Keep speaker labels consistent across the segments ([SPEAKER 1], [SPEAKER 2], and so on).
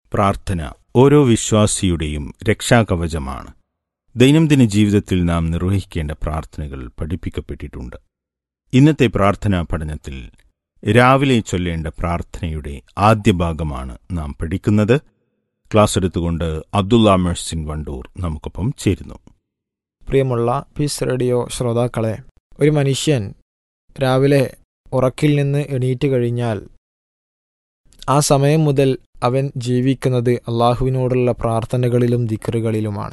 [SPEAKER 1] പ്രാർത്ഥന ഓരോ വിശ്വാസിയുടെയും രക്ഷാകവചമാണ് ദൈനംദിന ജീവിതത്തിൽ നാം നിർവഹിക്കേണ്ട പ്രാർത്ഥനകൾ പഠിപ്പിക്കപ്പെട്ടിട്ടുണ്ട് ഇന്നത്തെ പ്രാർത്ഥനാ പഠനത്തിൽ രാവിലെ ചൊല്ലേണ്ട പ്രാർത്ഥനയുടെ ആദ്യ ഭാഗമാണ് നാം പഠിക്കുന്നത് ക്ലാസ് എടുത്തുകൊണ്ട് അബ്ദുള്ള മെഴ്സിൻ വണ്ടൂർ നമുക്കൊപ്പം ചേരുന്നു
[SPEAKER 2] പ്രിയമുള്ള പീസ് റേഡിയോ ശ്രോതാക്കളെ ഒരു മനുഷ്യൻ രാവിലെ ഉറക്കിൽ നിന്ന് എണീറ്റ് കഴിഞ്ഞാൽ ആ സമയം മുതൽ അവൻ ജീവിക്കുന്നത് അള്ളാഹുവിനോടുള്ള പ്രാർത്ഥനകളിലും ദിക്കറുകളിലുമാണ്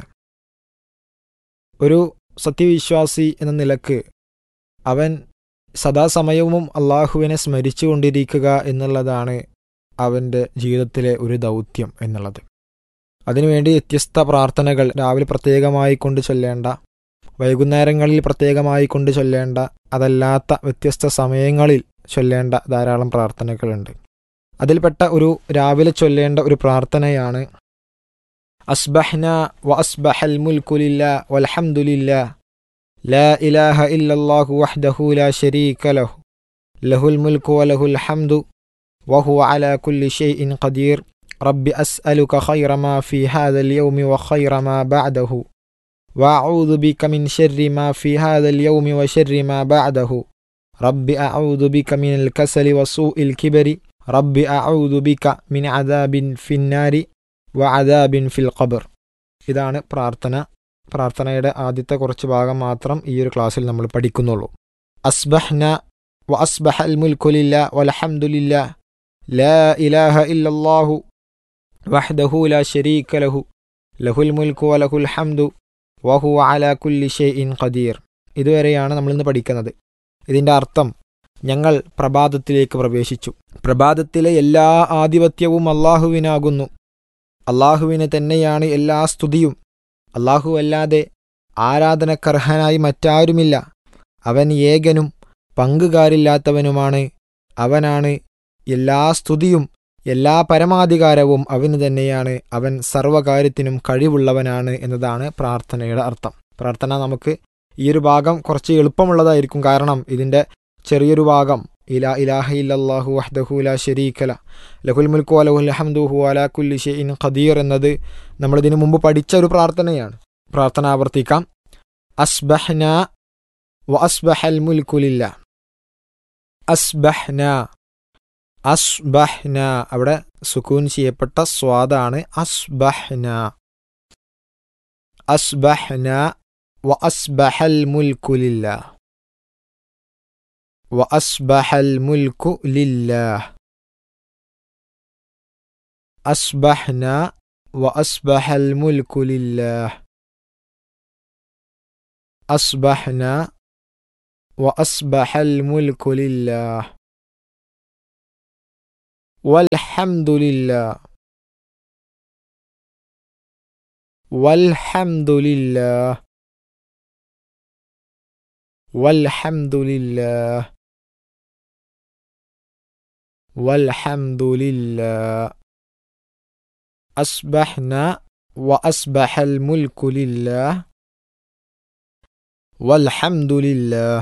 [SPEAKER 2] ഒരു സത്യവിശ്വാസി എന്ന നിലക്ക് അവൻ സദാസമയവും അള്ളാഹുവിനെ സ്മരിച്ചുകൊണ്ടിരിക്കുക എന്നുള്ളതാണ് അവൻ്റെ ജീവിതത്തിലെ ഒരു ദൗത്യം എന്നുള്ളത് അതിനുവേണ്ടി വ്യത്യസ്ത പ്രാർത്ഥനകൾ രാവിലെ പ്രത്യേകമായി കൊണ്ട് ചൊല്ലേണ്ട വൈകുന്നേരങ്ങളിൽ പ്രത്യേകമായി കൊണ്ട് ചൊല്ലേണ്ട അതല്ലാത്ത വ്യത്യസ്ത സമയങ്ങളിൽ ചൊല്ലേണ്ട ധാരാളം പ്രാർത്ഥനകളുണ്ട് അതിൽപ്പെട്ട ഒരു രാവിലെ ചൊല്ലേണ്ട ഒരു പ്രാർത്ഥനയാണ് അസ്ബഹ്ന വ അസ്ബഹൽ മുൽക്കുലില്ല വൽഹംദുലില്ല لا إله إلا الله وحده لا شريك له له الملك وله الحمد وهو على كل شيء قدير رب أسألك خير ما في هذا اليوم وخير ما بعده وأعوذ بك من شر ما في هذا اليوم وشر ما بعده رب أعوذ بك من الكسل وسوء الكبر رب أعوذ بك من عذاب في النار وعذاب في القبر ഇതാണ് പ്രാർത്ഥന പ്രാർത്ഥനയുടെ ആദ്യത്തെ കുറച്ച് ഭാഗം മാത്രം ഈ ഒരു ക്ലാസ്സിൽ നമ്മൾ പഠിക്കുന്നുള്ളൂ അസ്ബഹ്ന വ അസ്ബഹ അൽ മുൽക്കുലില്ല വലഹംദുലില്ല ലാ ഇലാഹ ഇല്ലല്ലാഹു വഹ്ദഹു ലാ ശരീക ലഹു ലഹുൽ മുൽക്കു വലഹുൽ ഹംദു വഹു അല കുല്ലി ഷെയ്ഇൻ ഖദീർ ഇതുവരെയാണ് നമ്മളിന്ന് പഠിക്കുന്നത് ഇതിൻ്റെ അർത്ഥം ഞങ്ങൾ പ്രഭാതത്തിലേക്ക് പ്രവേശിച്ചു പ്രഭാതത്തിലെ എല്ലാ ആധിപത്യവും അള്ളാഹുവിനാകുന്നു അള്ളാഹുവിന് തന്നെയാണ് എല്ലാ സ്തുതിയും അള്ളാഹു അല്ലാതെ ആരാധനക്കർഹനായി മറ്റാരുമില്ല അവൻ ഏകനും പങ്കുകാരില്ലാത്തവനുമാണ് അവനാണ് എല്ലാ സ്തുതിയും എല്ലാ പരമാധികാരവും അവന് തന്നെയാണ് അവൻ സർവ്വകാര്യത്തിനും കഴിവുള്ളവനാണ് എന്നതാണ് പ്രാർത്ഥനയുടെ അർത്ഥം പ്രാർത്ഥന നമുക്ക് ഈ ഒരു ഭാഗം കുറച്ച് എളുപ്പമുള്ളതായിരിക്കും കാരണം ഇതിൻ്റെ ചെറിയൊരു ഭാഗം ഇലാ ഇലാഹ ഇല്ലല്ലാഹു വഹ്ദഹു ലാ ശരീക്കല ലഹുൽ മുൽക്കു അലഹുൽ ഹംദുഹു അലാ കുല്ലി ഷെയ്ഇൻ ഖദീർ എന്നത് നമ്മൾ ഇതിനു മുമ്പ് പഠിച്ച ഒരു പ്രാർത്ഥനയാണ് പ്രാർത്ഥന ആവർത്തിക്കാം അസ്ബഹ്ന വ അസ്ബഹൽ മുൽക്കുലില്ല അസ്ബഹ്ന അസ്ബഹ്ന അവിടെ സുക്കൂൻ ചെയ്യപ്പെട്ട സ്വാദാണ് അസ്ബഹ്ന അസ്ബഹ്ന വ അസ്ബഹൽ മുൽക്കുലില്ല وأصبح الملك لله أصبحنا وأصبح الملك لله أصبحنا وأصبح الملك لله والحمد لله والحمد لله والحمد لله والحمد لله أصبحنا وأصبح الملك لله والحمد لله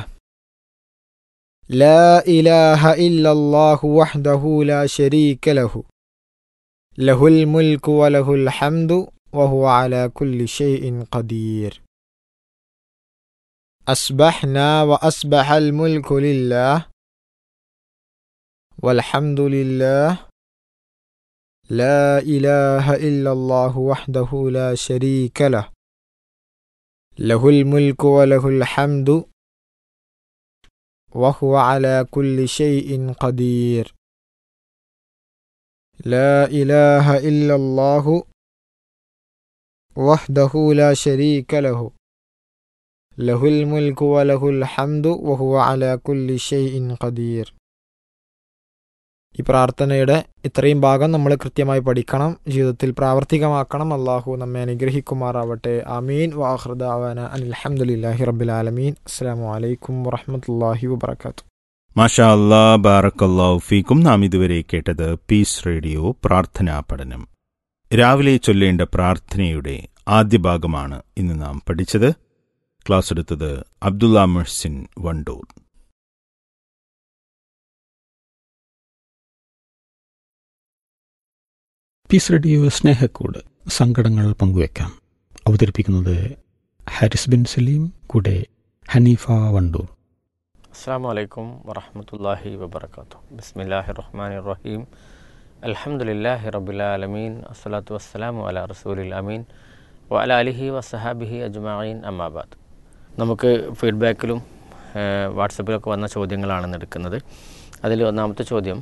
[SPEAKER 2] لا إله إلا الله وحده لا شريك له له الملك وله الحمد وهو على كل شيء قدير أصبحنا وأصبح الملك لله والحمد لله لا إله إلا الله وحده لا شريك له له الملك وله الحمد وهو على كل شيء قدير لا إله إلا الله وحده لا شريك له له الملك وله الحمد وهو على كل شيء قدير ഈ പ്രാർത്ഥനയുടെ ഇത്രയും ഭാഗം നമ്മൾ കൃത്യമായി പഠിക്കണം ജീവിതത്തിൽ പ്രാവർത്തികമാക്കണം അള്ളാഹു നമ്മെ അനുഗ്രഹിക്കുമാറാവട്ടെ അമീൻ വാഹൃദാവാന അലഹമുല്ലാഹി റബ്ബിൽ ആലമീൻ അസ്സാം വലൈക്കും വറഹമത്തല്ലാഹി വബർക്കാത്തു
[SPEAKER 1] മാഷാ അല്ലാ ബാറക്കല്ലാഹു ഫീക്കും നാം ഇതുവരെ കേട്ടത് പീസ് റേഡിയോ പ്രാർത്ഥനാ പഠനം രാവിലെ ചൊല്ലേണ്ട പ്രാർത്ഥനയുടെ ആദ്യ ഭാഗമാണ് ഇന്ന് നാം പഠിച്ചത് ക്ലാസ് എടുത്തത് അബ്ദുള്ള മെഹ്സിൻ വണ്ടൂർ
[SPEAKER 3] പീസ് റേഡിയോ സ്നേഹക്കൂട് സങ്കടങ്ങൾ പങ്കുവെക്കാം അവതരിപ്പിക്കുന്നത് ഹാരിസ് ബിൻ സലീം കൂടെ ഹനീഫ വണ്ടൂർ
[SPEAKER 4] അസ്സാം വലൈക്കും വറഹമത്തല്ലാഹി വബർക്കാത്തു ബിസ്മില്ലാഹി റഹ്മാൻ റഹീം അൽഹംദുലില്ലാഹി റബുലാലമീൻ അസ്സലാത്തു വസ്സലാമു അല റസൂലിൽ അമീൻ വ അല അലിഹി വസഹാബിഹി അജ്മഈൻ അമ്മാബാദ് നമുക്ക് ഫീഡ്ബാക്കിലും വാട്സപ്പിലൊക്കെ വന്ന ചോദ്യങ്ങളാണ് എടുക്കുന്നത് അതിൽ ഒന്നാമത്തെ ചോദ്യം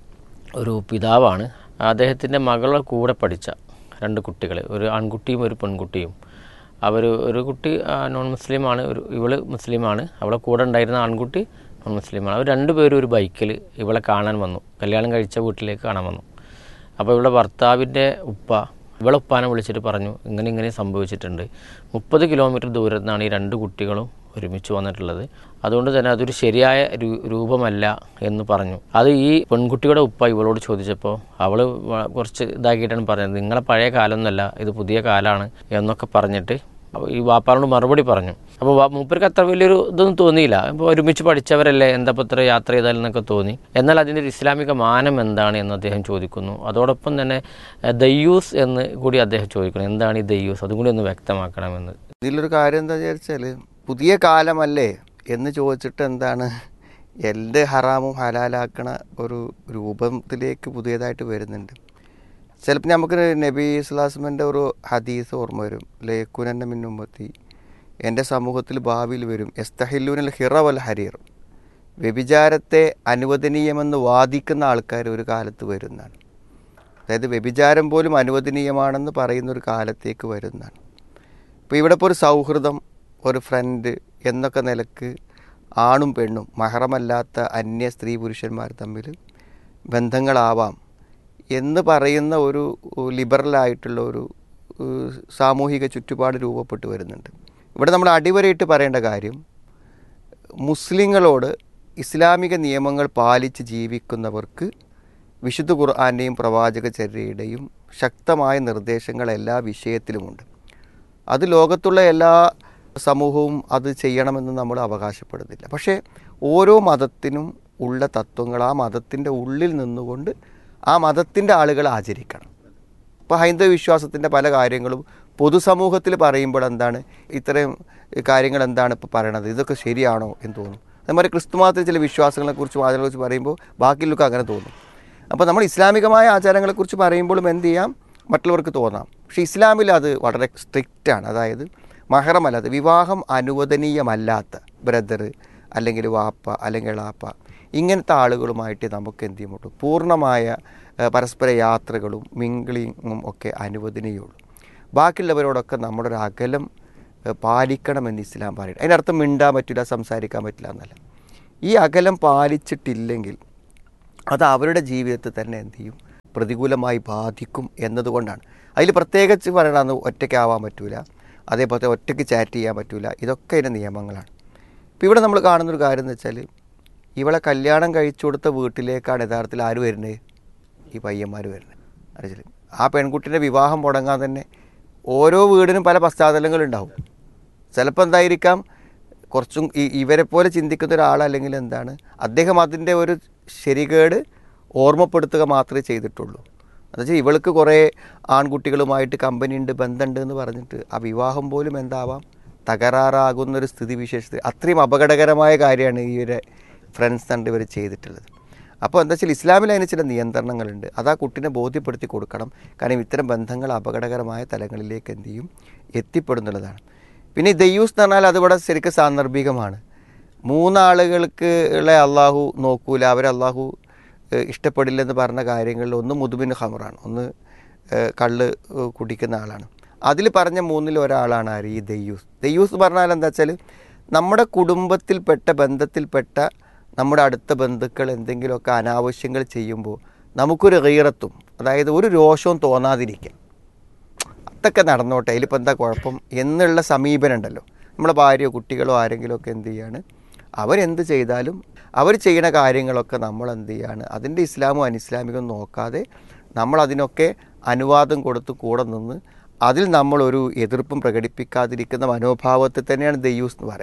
[SPEAKER 4] ഒരു പിതാവാണ് അദ്ദേഹത്തിൻ്റെ മകളുടെ കൂടെ പഠിച്ച രണ്ട് കുട്ടികൾ ഒരു ആൺകുട്ടിയും ഒരു പെൺകുട്ടിയും അവർ ഒരു കുട്ടി ആ, നോൺ മുസ്ലിമാണ് ഒരു ഇവള് മുസ്ലിമാണ് അവളെ കൂടെ ഉണ്ടായിരുന്ന ആൺകുട്ടി നോൺ മുസ്ലിമാണ് അവർ രണ്ടുപേരും ഒരു ബൈക്കിൽ ഇവളെ കാണാൻ വന്നു കല്യാണം കഴിച്ച വീട്ടിലേക്ക് കാണാൻ വന്നു അപ്പോൾ ഇവളുടെ ഭർത്താവിൻ്റെ ഉപ്പ ഇവളെ ഉപ്പാനെ വിളിച്ചിട്ട് പറഞ്ഞു ഇങ്ങനെ ഇങ്ങനെ സംഭവിച്ചിട്ടുണ്ട് മുപ്പത് കിലോമീറ്റർ ദൂരത്തു നിന്നാണ് ഈ രണ്ട് കുട്ടികളും ഒരുമിച്ച് വന്നിട്ടുള്ളത് അതുകൊണ്ട് തന്നെ അതൊരു ശരിയായ രൂ- രൂപമല്ല എന്ന് പറഞ്ഞു അത് ഈ പെൺകുട്ടിയുടെ ഉപ്പ ഇവളോട് ചോദിച്ചപ്പോൾ അവൾ കുറച്ച് ഇതാക്കിയിട്ടാണ് പറഞ്ഞത് നിങ്ങളെ പഴയ കാലമൊന്നുമല്ല ഇത് പുതിയ കാലമാണ് എന്നൊക്കെ പറഞ്ഞിട്ട് അപ്പോൾ ഈ വാപ്പാനോട് മറുപടി പറഞ്ഞു അപ്പോൾ വാ- മൂപ്പർക്ക് അത്ര വലിയൊരു ഇതൊന്നും തോന്നിയില്ല അപ്പോൾ ഒരുമിച്ച് പഠിച്ചവരല്ലേ എന്താ ഇപ്പം ഇത്ര യാത്ര ചെയ്താലെന്നൊക്കെ തോന്നി എന്നാൽ അതിൻ്റെ ഒരു ഇസ്ലാമിക മാനം എന്താണ് എന്ന് അദ്ദേഹം ചോദിക്കുന്നു അതോടൊപ്പം തന്നെ എഹ്, ദയ്യൂസ് എന്ന് കൂടി അദ്ദേഹം ചോദിക്കുന്നു എന്താണ് ഈ ദയ്യൂസ് അതും കൂടി ഒന്ന് വ്യക്തമാക്കണമെന്ന്
[SPEAKER 5] ഇതിലൊരു കാര്യം എന്താ വിചാരിച്ചാൽ പുതിയ കാലമല്ലേ എന്ന് ചോദിച്ചിട്ട് എന്താണ് എൻ്റെ ഹറാമും ഹലാലാക്കണ ഒരു രൂപത്തിലേക്ക് പുതിയതായിട്ട് വരുന്നുണ്ട് ചിലപ്പോൾ നമുക്ക് നബി ഇസ്ലാസ്മൻ്റെ ഒരു ഹദീസ് ഓർമ്മ വരും ലേക്കുനൻ്റെ മിന്നുമ്പത്തി എൻ്റെ സമൂഹത്തിൽ ഭാവിയിൽ വരും എസ്തഹില്ലൂനിൽ ഹിറ വൽ ഹരീർ വ്യഭിചാരത്തെ അനുവദനീയമെന്ന് വാദിക്കുന്ന ആൾക്കാർ ഒരു കാലത്ത് വരുന്നതാണ് അതായത് വ്യഭിചാരം പോലും അനുവദനീയമാണെന്ന് പറയുന്ന ഒരു കാലത്തേക്ക് വരുന്നതാണ് ഇപ്പോൾ ഇവിടെ ഇപ്പോൾ ഒരു സൗഹൃദം ഒരു ഫ്രണ്ട് എന്നൊക്കെ നിലക്ക് ആണും പെണ്ണും മഹറമല്ലാത്ത അന്യ സ്ത്രീ പുരുഷന്മാർ തമ്മിൽ ബന്ധങ്ങളാവാം എന്ന് പറയുന്ന ഒരു ലിബറലായിട്ടുള്ള ഒരു ഏഹ്, സാമൂഹിക ചുറ്റുപാട് രൂപപ്പെട്ട് വരുന്നുണ്ട് ഇവിടെ നമ്മൾ അടിവരയിട്ട് പറയേണ്ട കാര്യം മുസ്ലിങ്ങളോട് ഇസ്ലാമിക നിയമങ്ങൾ പാലിച്ച് ജീവിക്കുന്നവർക്ക് വിശുദ്ധ ഖുർആാൻ്റെയും പ്രവാചക ചര്യയുടെയും ശക്തമായ നിർദ്ദേശങ്ങൾ എല്ലാ വിഷയത്തിലുമുണ്ട് അത് ലോകത്തുള്ള എല്ലാ സമൂഹവും അത് ചെയ്യണമെന്ന് നമ്മൾ അവകാശപ്പെടുന്നില്ല പക്ഷേ ഓരോ മതത്തിനും ഉള്ള തത്വങ്ങൾ ആ മതത്തിൻ്റെ ഉള്ളിൽ നിന്നുകൊണ്ട് ആ മതത്തിൻ്റെ ആളുകൾ ആചരിക്കണം ഇപ്പോൾ ഹൈന്ദവ വിശ്വാസത്തിൻ്റെ പല കാര്യങ്ങളും പൊതുസമൂഹത്തിൽ പറയുമ്പോൾ എന്താണ് ഇത്രയും കാര്യങ്ങൾ എന്താണ് ഇപ്പോൾ പറയണത് ഇതൊക്കെ ശരിയാണോ എന്ന് തോന്നും അതുമാതിരി ക്രിസ്തു മതത്തിൽ ചില വിശ്വാസങ്ങളെക്കുറിച്ചും ആചാരങ്ങളെക്കുറിച്ച് പറയുമ്പോൾ ബാക്കിയുള്ളവർക്ക് അങ്ങനെ തോന്നും അപ്പോൾ നമ്മൾ ഇസ്ലാമികമായ ആചാരങ്ങളെക്കുറിച്ച് പറയുമ്പോഴും എന്ത് ചെയ്യാം മറ്റുള്ളവർക്ക് തോന്നാം പക്ഷേ ഇസ്ലാമിൽ അത് വളരെ സ്ട്രിക്റ്റാണ് അതായത് മഹറമല്ലാത്ത വിവാഹം അനുവദനീയമല്ലാത്ത ബ്രദർ അല്ലെങ്കിൽ വാപ്പ അല്ലെങ്കിൽ എളാപ്പ ഇങ്ങനത്തെ ആളുകളുമായിട്ട് നമുക്ക് എന്ത് ചെയ്യുമുള്ളൂ പൂർണ്ണമായ ഏഹ്, പരസ്പര യാത്രകളും മിങ്കിളിങ്ങും ഒക്കെ അനുവദനീയമുള്ളൂ ബാക്കിയുള്ളവരോടൊക്കെ നമ്മുടെ ഒരു അകലം ഏഹ്, പാലിക്കണമെന്ന് ഇസ്ലാം പറയും അതിനർത്ഥം മിണ്ടാൻ പറ്റില്ല സംസാരിക്കാൻ പറ്റില്ല എന്നല്ല ഈ അകലം പാലിച്ചിട്ടില്ലെങ്കിൽ അത് അവരുടെ ജീവിതത്തിൽ തന്നെ എന്ത് ചെയ്യും പ്രതികൂലമായി ബാധിക്കും എന്നതുകൊണ്ടാണ് അതിൽ പ്രത്യേകിച്ച് പറയണമെന്ന് ഒറ്റയ്ക്കാവാൻ പറ്റൂല അതേപോലെ ഒറ്റയ്ക്ക് ചാറ്റ് ചെയ്യാൻ പറ്റൂല ഇതൊക്കെ അതിൻ്റെ നിയമങ്ങളാണ് ഇപ്പോൾ ഇവിടെ നമ്മൾ കാണുന്നൊരു കാര്യം എന്ന് വെച്ചാൽ ഇവളെ കല്യാണം കഴിച്ചു കൊടുത്ത വീട്ടിലേക്കാണ് യഥാർത്ഥത്തിൽ ആര് വരുന്നത് ഈ പയ്യന്മാർ വരുന്നത് അറിയിച്ചില്ല ആ പെൺകുട്ടിൻ്റെ വിവാഹം മുടങ്ങാൻ തന്നെ ഓരോ വീടിനും പല പശ്ചാത്തലങ്ങളുണ്ടാവും ചിലപ്പോൾ എന്തായിരിക്കാം കുറച്ചും ഈ ഇവരെ പോലെ ചിന്തിക്കുന്ന ഒരാളല്ലെങ്കിൽ എന്താണ് അദ്ദേഹം അതിൻ്റെ ഒരു ശരികേട് ഓർമ്മപ്പെടുത്തുക മാത്രമേ ചെയ്തിട്ടുള്ളൂ എന്നുവെച്ചാൽ ഇവൾക്ക് കുറേ ആൺകുട്ടികളുമായിട്ട് കമ്പനി ഉണ്ട് ബന്ധമുണ്ട് എന്ന് പറഞ്ഞിട്ട് ആ വിവാഹം പോലും എന്താവാം തകരാറാകുന്ന ഒരു സ്ഥിതി വിശേഷത്തിൽ അത്രയും അപകടകരമായ കാര്യമാണ് ഈ ഒരു ഫ്രണ്ട്സ് കണ്ട് ഇവർ ചെയ്തിട്ടുള്ളത് അപ്പോൾ എന്താ വെച്ചാൽ ഇസ്ലാമിൽ അതിന് ചില നിയന്ത്രണങ്ങളുണ്ട് അത് ആ കുട്ടിനെ ബോധ്യപ്പെടുത്തി കൊടുക്കണം കാരണം ഇത്തരം ബന്ധങ്ങൾ അപകടകരമായ തലങ്ങളിലേക്ക് എന്ത് ചെയ്യും എത്തിപ്പെടുന്നുള്ളതാണ് പിന്നെ ഈ ദയ്യൂസ് എന്ന് പറഞ്ഞാൽ അതിവിടെ ശരിക്കും സാന്ദർഭികമാണ് മൂന്നാളുകൾക്ക് ഉള്ള അള്ളാഹു നോക്കൂല അവർ അള്ളാഹു ഏഹ്, ഇഷ്ടപ്പെടില്ലെന്ന് പറഞ്ഞ കാര്യങ്ങളിൽ ഒന്ന് മുതുബിൻ ഹമറാണ് ഒന്ന് ഏഹ്, കള്ള് ഏഹ്, കുടിക്കുന്ന ആളാണ് അതിൽ പറഞ്ഞ മൂന്നിൽ ഒരാളാണ് ആര് ഈ ദയ്യൂസ് ദയ്യൂസ് പറഞ്ഞാൽ എന്താ വെച്ചാൽ നമ്മുടെ കുടുംബത്തിൽപ്പെട്ട ബന്ധത്തിൽപ്പെട്ട നമ്മുടെ അടുത്ത ബന്ധുക്കൾ എന്തെങ്കിലുമൊക്കെ അനാവശ്യങ്ങൾ ചെയ്യുമ്പോൾ നമുക്കൊരു ഗീറത്തും അതായത് ഒരു രോഷവും തോന്നാതിരിക്കുക അതൊക്കെ നടന്നോട്ടെ അതിലിപ്പോൾ എന്താ കുഴപ്പം എന്നുള്ള സമീപനം ഉണ്ടല്ലോ നമ്മളെ ഭാര്യയോ കുട്ടികളോ ആരെങ്കിലും ഒക്കെ എന്ത് ചെയ്യാണ് അവരെന്ത് ചെയ്താലും അവർ ചെയ്യുന്ന കാര്യങ്ങളൊക്കെ നമ്മൾ എന്ത് ചെയ്യാണ് അതിൻ്റെ ഇസ്ലാമും അനിസ്ലാമികവും നോക്കാതെ നമ്മൾ അതിനൊക്കെ അനുവാദം കൊടുത്ത് കൂടെ നിന്ന് അതിൽ നമ്മളൊരു എതിർപ്പും പ്രകടിപ്പിക്കാതിരിക്കുന്ന മനോഭാവത്തിൽ തന്നെയാണ് ദയ്യൂസ് എന്ന് പറയാം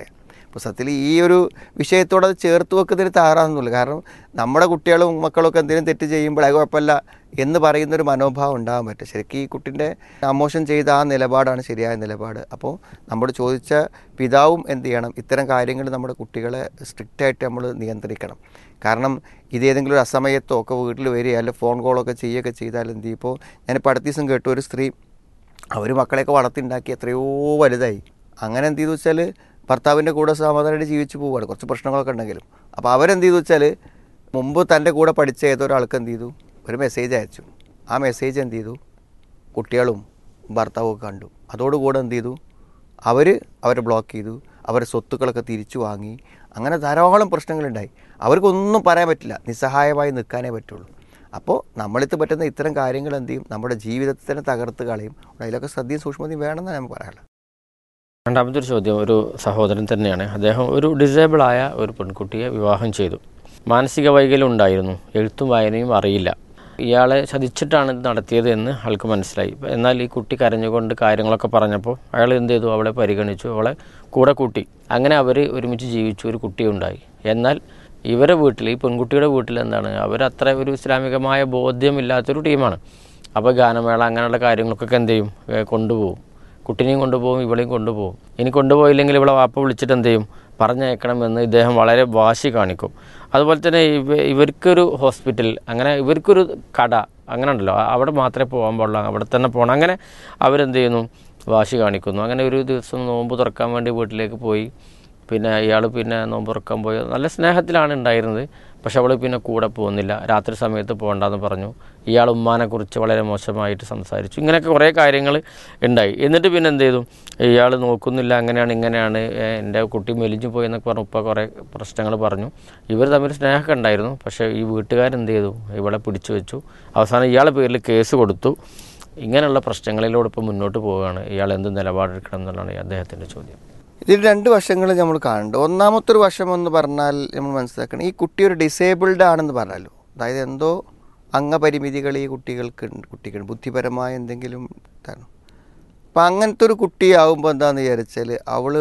[SPEAKER 5] അപ്പോൾ സത്യത്തിൽ ഈ ഒരു വിഷയത്തോട് അത് ചേർത്ത് വെക്കുന്നതിന് തയ്യാറാകുന്നില്ല കാരണം നമ്മുടെ കുട്ടികളും മക്കളൊക്കെ എന്തെങ്കിലും തെറ്റ് ചെയ്യുമ്പോൾ അത് കുഴപ്പമില്ല എന്ന് പറയുന്നൊരു മനോഭാവം ഉണ്ടാകാൻ പറ്റും ശരിക്കും ഈ കുട്ടിൻ്റെ അമോഷൻ ചെയ്ത ആ നിലപാടാണ് ശരിയായ നിലപാട് അപ്പോൾ നമ്മൾ ചോദിച്ച പിതാവും എന്ത് ചെയ്യണം ഇത്തരം കാര്യങ്ങൾ നമ്മുടെ കുട്ടികളെ സ്ട്രിക്റ്റായിട്ട് നമ്മൾ നിയന്ത്രിക്കണം കാരണം ഇത് ഏതെങ്കിലും ഒരു അസമയത്തോ ഒക്കെ വീട്ടിൽ വരിക അല്ലെങ്കിൽ ഫോൺ കോളൊക്കെ ചെയ്യുകയൊക്കെ ചെയ്താൽ എന്ത് ചെയ്യും ഇപ്പോൾ ഞാനിപ്പോൾ അടുത്ത ദിവസം കേട്ടു ഒരു സ്ത്രീ അവർ മക്കളെയൊക്കെ വളർത്തിണ്ടാക്കി എത്രയോ വലുതായി അങ്ങനെ എന്ത് ചെയ്തു വെച്ചാൽ ഭർത്താവിൻ്റെ കൂടെ സമാധാനമായിട്ട് ജീവിച്ചു പോവുകയാണ് കുറച്ച് പ്രശ്നങ്ങളൊക്കെ ഉണ്ടെങ്കിലും അപ്പോൾ അവരെന്ത് ചെയ്തു വെച്ചാൽ മുമ്പ് തൻ്റെ കൂടെ പഠിച്ച ഏതോ ഒരാൾക്ക് എന്ത് ചെയ്തു ഒരു മെസ്സേജ് അയച്ചു ആ മെസ്സേജ് എന്ത് ചെയ്തു കുട്ടികളും ഭർത്താവും ഒക്കെ കണ്ടു അതോടുകൂടെ എന്ത് ചെയ്തു അവർ അവരെ ബ്ലോക്ക് ചെയ്തു അവരുടെ സ്വത്തുക്കളൊക്കെ തിരിച്ചു വാങ്ങി അങ്ങനെ ധാരാളം പ്രശ്നങ്ങളുണ്ടായി അവർക്കൊന്നും പറയാൻ പറ്റില്ല നിസ്സഹായമായി നിൽക്കാനേ പറ്റുള്ളൂ അപ്പോൾ നമ്മളിത് പറ്റുന്ന ഇത്തരം കാര്യങ്ങൾ എന്ത് ചെയ്യും നമ്മുടെ ജീവിതത്തെ തന്നെ തകർത്ത് കളയും അതിലൊക്കെ ശ്രദ്ധയും സൂക്ഷ്മതയും വേണമെന്നാണ് ഞാൻ പറയാനുള്ളത്
[SPEAKER 4] രണ്ടാമത്തെ ഒരു ചോദ്യം ഒരു സഹോദരൻ തന്നെയാണ് അദ്ദേഹം ഒരു ഡിസേബിൾ ആയ ഒരു പെൺകുട്ടിയെ വിവാഹം ചെയ്തു മാനസിക വൈകല്യം ഉണ്ടായിരുന്നു എഴുത്തും വായനയും അറിയില്ല ഇയാളെ ചതിച്ചിട്ടാണ് ഇത് നടത്തിയത് എന്ന് ആൾക്ക് മനസ്സിലായി എന്നാൽ ഈ കുട്ടി കരഞ്ഞുകൊണ്ട് കാര്യങ്ങളൊക്കെ പറഞ്ഞപ്പോൾ അയാൾ എന്ത് ചെയ്തു അവളെ പരിഗണിച്ചു അവളെ കൂടെ കൂട്ടി അങ്ങനെ അവർ ഒരുമിച്ച് ജീവിച്ചു ഒരു കുട്ടിയുണ്ടായി എന്നാൽ ഇവരെ വീട്ടിൽ ഈ പെൺകുട്ടിയുടെ വീട്ടിൽ എന്താണ് അവരത്ര ഒരു ഇസ്ലാമികമായ ബോധ്യമില്ലാത്തൊരു ടീമാണ് അപ്പോൾ ഗാനമേള അങ്ങനെയുള്ള കാര്യങ്ങൾക്കൊക്കെ എന്ത് ചെയ്യും ഏ, കൊണ്ടുപോകും കുട്ടിനെയും കൊണ്ടുപോകും ഇവളെയും കൊണ്ടുപോകും ഇനി കൊണ്ടുപോയില്ലെങ്കിൽ ഇവളെ വാപ്പ വിളിച്ചിട്ട് എന്ത് ചെയ്യും പറഞ്ഞയക്കണമെന്ന് ഇദ്ദേഹം വളരെ വാശി കാണിക്കും അതുപോലെ തന്നെ ഇവ ഇവർക്കൊരു ഹോസ്പിറ്റൽ അങ്ങനെ ഇവർക്കൊരു കട അങ്ങനെ ഉണ്ടല്ലോ അ- അവിടെ മാത്രമേ പോകാൻ പാടുള്ളൂ അവിടെ തന്നെ പോകണം അങ്ങനെ അവരെന്ത് ചെയ്യുന്നു വാശി കാണിക്കുന്നു അങ്ങനെ ഒരു ദിവസം നോമ്പ് തുറക്കാൻ വേണ്ടി വീട്ടിലേക്ക് പോയി പിന്നെ ഇയാൾ പിന്നെ നോമ്പ് തുറക്കാൻ പോയി നല്ല സ്നേഹത്തിലാണ് ഉണ്ടായിരുന്നത് പക്ഷെ അവൾ പിന്നെ കൂടെ പോകുന്നില്ല രാത്രി സമയത്ത് പോകണ്ടെന്ന് പറഞ്ഞു ഇയാൾ ഉമ്മാനെക്കുറിച്ച് വളരെ മോശമായിട്ട് സംസാരിച്ചു ഇങ്ങനെയൊക്കെ കുറേ കാര്യങ്ങൾ ഉണ്ടായി എന്നിട്ട് പിന്നെ എന്ത് ചെയ്തു ഇയാൾ നോക്കുന്നില്ല അങ്ങനെയാണ് ഇങ്ങനെയാണ് ഏ, എൻ്റെ കുട്ടി മെലിഞ്ഞു പോയി എന്നൊക്കെ പറഞ്ഞു ഉപ്പ കുറേ പ്രശ്നങ്ങൾ പറഞ്ഞു ഇവർ തമ്മിൽ സ്നേഹമൊക്കെ ഉണ്ടായിരുന്നു പക്ഷേ ഈ വീട്ടുകാരെന്ത് ചെയ്തു ഇവളെ പിടിച്ചു വെച്ചു അവസാനം ഇയാളെ പേരിൽ കേസ് കൊടുത്തു ഇങ്ങനെയുള്ള പ്രശ്നങ്ങളിലൂടെ ഇപ്പോൾ മുന്നോട്ട് പോവുകയാണ് ഇയാൾ എന്ത് നിലപാടെടുക്കണം എന്നുള്ളതാണ് അദ്ദേഹത്തിൻ്റെ ചോദ്യം
[SPEAKER 5] ഇതിൽ രണ്ട് വശങ്ങൾ നമ്മൾ കാണുന്നുണ്ട് ഒന്നാമത്തെ ഒരു വശം എന്ന് പറഞ്ഞാൽ നമ്മൾ മനസ്സിലാക്കണം ഈ കുട്ടി ഒരു ഡിസേബിൾഡ് ആണെന്ന് പറഞ്ഞല്ലോ അതായത് എന്തോ അംഗപരിമിതികൾ ഈ കുട്ടികൾക്ക് ഉണ്ട് കുട്ടികൾ ബുദ്ധിപരമായ എന്തെങ്കിലും ഇതാണ് അപ്പം അങ്ങനത്തെ ഒരു കുട്ടിയാവുമ്പോൾ എന്താണെന്ന് വിചാരിച്ചാൽ അവൾ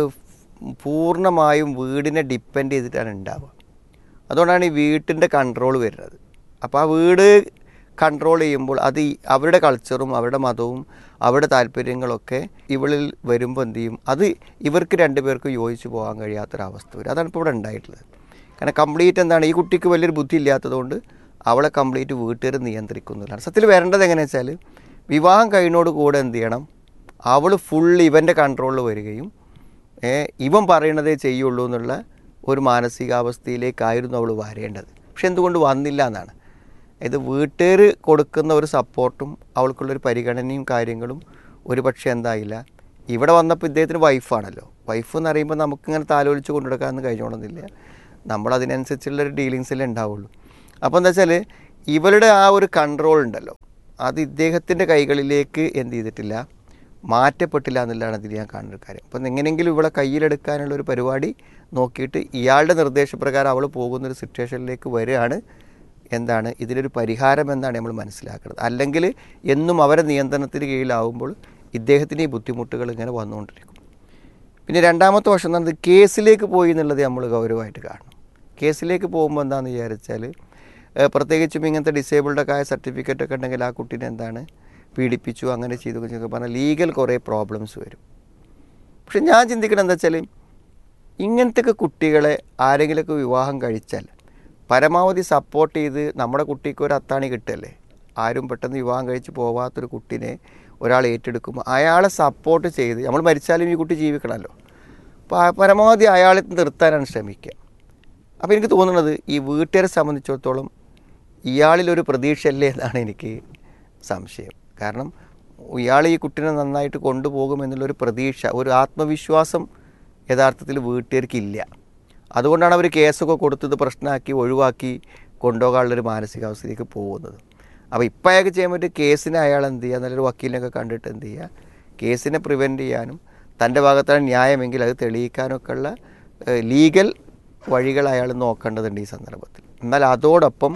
[SPEAKER 5] പൂർണ്ണമായും വീടിനെ ഡിപ്പെൻഡ് ചെയ്തിട്ടാണ് ഉണ്ടാവുക അതുകൊണ്ടാണ് ഈ വീട്ടിൻ്റെ കൺട്രോൾ വരുന്നത് അപ്പോൾ ആ വീട് കൺട്രോൾ ചെയ്യുമ്പോൾ അത് ഈ അവരുടെ കൾച്ചറും അവരുടെ മതവും അവരുടെ താല്പര്യങ്ങളൊക്കെ ഇവളിൽ വരുമ്പോൾ എന്ത് ചെയ്യും അത് ഇവർക്ക് രണ്ടുപേർക്കും യോജിച്ച് പോകാൻ കഴിയാത്തൊരവസ്ഥ വരും അതാണ് ഇപ്പോൾ ഇവിടെ ഉണ്ടായിട്ടുള്ളത് കാരണം കംപ്ലീറ്റ് എന്താണ് ഈ കുട്ടിക്ക് വലിയൊരു ബുദ്ധി ഇല്ലാത്തതുകൊണ്ട് അവളെ കംപ്ലീറ്റ് വീട്ടുകാർ നിയന്ത്രിക്കുന്നില്ല സത്യത്തിൽ വരേണ്ടത് എങ്ങനെയാണെന്ന് വെച്ചാൽ വിവാഹം കഴിഞ്ഞോട് കൂടെ എന്ത് ചെയ്യണം അവൾ ഫുൾ ഇവൻ്റെ കൺട്രോളിൽ വരികയും ഏ, ഇവൻ പറയണതേ ചെയ്യുള്ളൂ എന്നുള്ള ഒരു മാനസികാവസ്ഥയിലേക്കായിരുന്നു അവൾ വരേണ്ടത് പക്ഷെ എന്തുകൊണ്ട് വന്നില്ല എന്നാണ് ഇത് വീട്ടുകാർ കൊടുക്കുന്ന ഒരു സപ്പോർട്ടും അവൾക്കുള്ളൊരു പരിഗണനയും കാര്യങ്ങളും ഒരു പക്ഷേ എന്തായില്ല ഇവിടെ വന്നപ്പോൾ ഇദ്ദേഹത്തിന് വൈഫാണല്ലോ വൈഫ് എന്ന് പറയുമ്പോൾ നമുക്കിങ്ങനെ താലോലിച്ച് കൊണ്ടുനടക്കാമെന്ന് കഴിഞ്ഞോണമെന്നില്ല നമ്മളതിനനുസരിച്ചുള്ളൊരു ഡീലിങ്സിലേ ഉണ്ടാവുള്ളൂ അപ്പോൾ എന്താ വെച്ചാൽ ഇവളുടെ ആ ഒരു കൺട്രോൾ ഉണ്ടല്ലോ അത് ഇദ്ദേഹത്തിൻ്റെ കൈകളിലേക്ക് എന്ത് ചെയ്തിട്ടില്ല മാറ്റപ്പെട്ടില്ല എന്നുള്ളതാണ് ഇതിൽ ഞാൻ കാണുന്ന ഒരു കാര്യം അപ്പം എങ്ങനെയെങ്കിലും ഇവളെ കയ്യിലെടുക്കാനുള്ള ഒരു പരിപാടി നോക്കിയിട്ട് ഇയാളുടെ നിർദ്ദേശപ്രകാരം അവൾ പോകുന്നൊരു സിറ്റുവേഷനിലേക്ക് വരികയാണ് എന്താണ് ഇതിനൊരു പരിഹാരം എന്നാണ് നമ്മൾ മനസ്സിലാക്കുന്നത് അല്ലെങ്കിൽ എന്നും അവരെ നിയന്ത്രണത്തിന് കീഴിലാവുമ്പോൾ ഇദ്ദേഹത്തിന് ഈ ബുദ്ധിമുട്ടുകൾ ഇങ്ങനെ വന്നുകൊണ്ടിരിക്കും പിന്നെ രണ്ടാമത്തെ വശം എന്ന് പറയുന്നത് കേസിലേക്ക് പോയി എന്നുള്ളത് നമ്മൾ ഗൗരവമായിട്ട് കാണണം കേസിലേക്ക് പോകുമ്പോൾ എന്താണെന്ന് വിചാരിച്ചാൽ ഏഹ് പ്രത്യേകിച്ചും ഇങ്ങനത്തെ ഡിസേബിൾഡ് ഒക്കെ ആയ സർട്ടിഫിക്കറ്റ് ഒക്കെ ഉണ്ടെങ്കിൽ ആ കുട്ടീനെ എന്താണ് പീഡിപ്പിച്ചു അങ്ങനെ ചെയ്തു എന്നൊക്കെ പറഞ്ഞാൽ ലീഗൽ കുറേ പ്രോബ്ലംസ് വരും പക്ഷെ ഞാൻ ചിന്തിക്കണം എന്താ വെച്ചാൽ ഇങ്ങനത്തെ കുട്ടികളെ ആരെങ്കിലുമൊക്കെ വിവാഹം കഴിച്ചാൽ പരമാവധി സപ്പോർട്ട് ചെയ്ത് നമ്മുടെ കുട്ടിക്ക് ഒരു അത്താണി കിട്ടല്ലേ ആരും പെട്ടെന്ന് വിവാഹം കഴിച്ച് പോവാത്തൊരു കുട്ടിനെ ഒരാൾ ഏറ്റെടുക്കുമ്പോൾ അയാളെ സപ്പോർട്ട് ചെയ്ത് നമ്മൾ മരിച്ചാലും ഈ കുട്ടി ജീവിക്കണമല്ലോ അപ്പോൾ ആ പരമാവധി അയാളെ നിർത്താനാണ് ശ്രമിക്കുക അപ്പോൾ എനിക്ക് തോന്നുന്നത് ഈ വീട്ടുകാരെ സംബന്ധിച്ചിടത്തോളം ഇയാളിലൊരു പ്രതീക്ഷയല്ലേ എന്നാണ് എനിക്ക് സംശയം കാരണം ഇയാൾ ഈ കുട്ടീനെ നന്നായിട്ട് കൊണ്ടുപോകുമെന്നുള്ളൊരു പ്രതീക്ഷ ഒരു ആത്മവിശ്വാസം യഥാർത്ഥത്തിൽ വീട്ടുകാർക്കില്ല അതുകൊണ്ടാണ് അവർ കേസൊക്കെ കൊടുത്തത് പ്രശ്നമാക്കി ഒഴിവാക്കി കൊണ്ടുപോകാനുള്ളൊരു മാനസികാവസ്ഥയിലേക്ക് പോകുന്നത് അപ്പോൾ ഇപ്പം അയാൾക്ക് ചെയ്യാൻ പറ്റും കേസിനെ അയാൾ എന്ത് ചെയ്യുക നല്ലൊരു വക്കീലിനൊക്കെ കണ്ടിട്ട് എന്ത് ചെയ്യുക കേസിനെ പ്രിവെൻറ്റ് ചെയ്യാനും തൻ്റെ ഭാഗത്താണ് ന്യായമെങ്കിൽ അത് തെളിയിക്കാനൊക്കെ ഉള്ള ലീഗൽ വഴികൾ അയാൾ നോക്കേണ്ടതുണ്ട് ഈ സന്ദർഭത്തിൽ എന്നാൽ അതോടൊപ്പം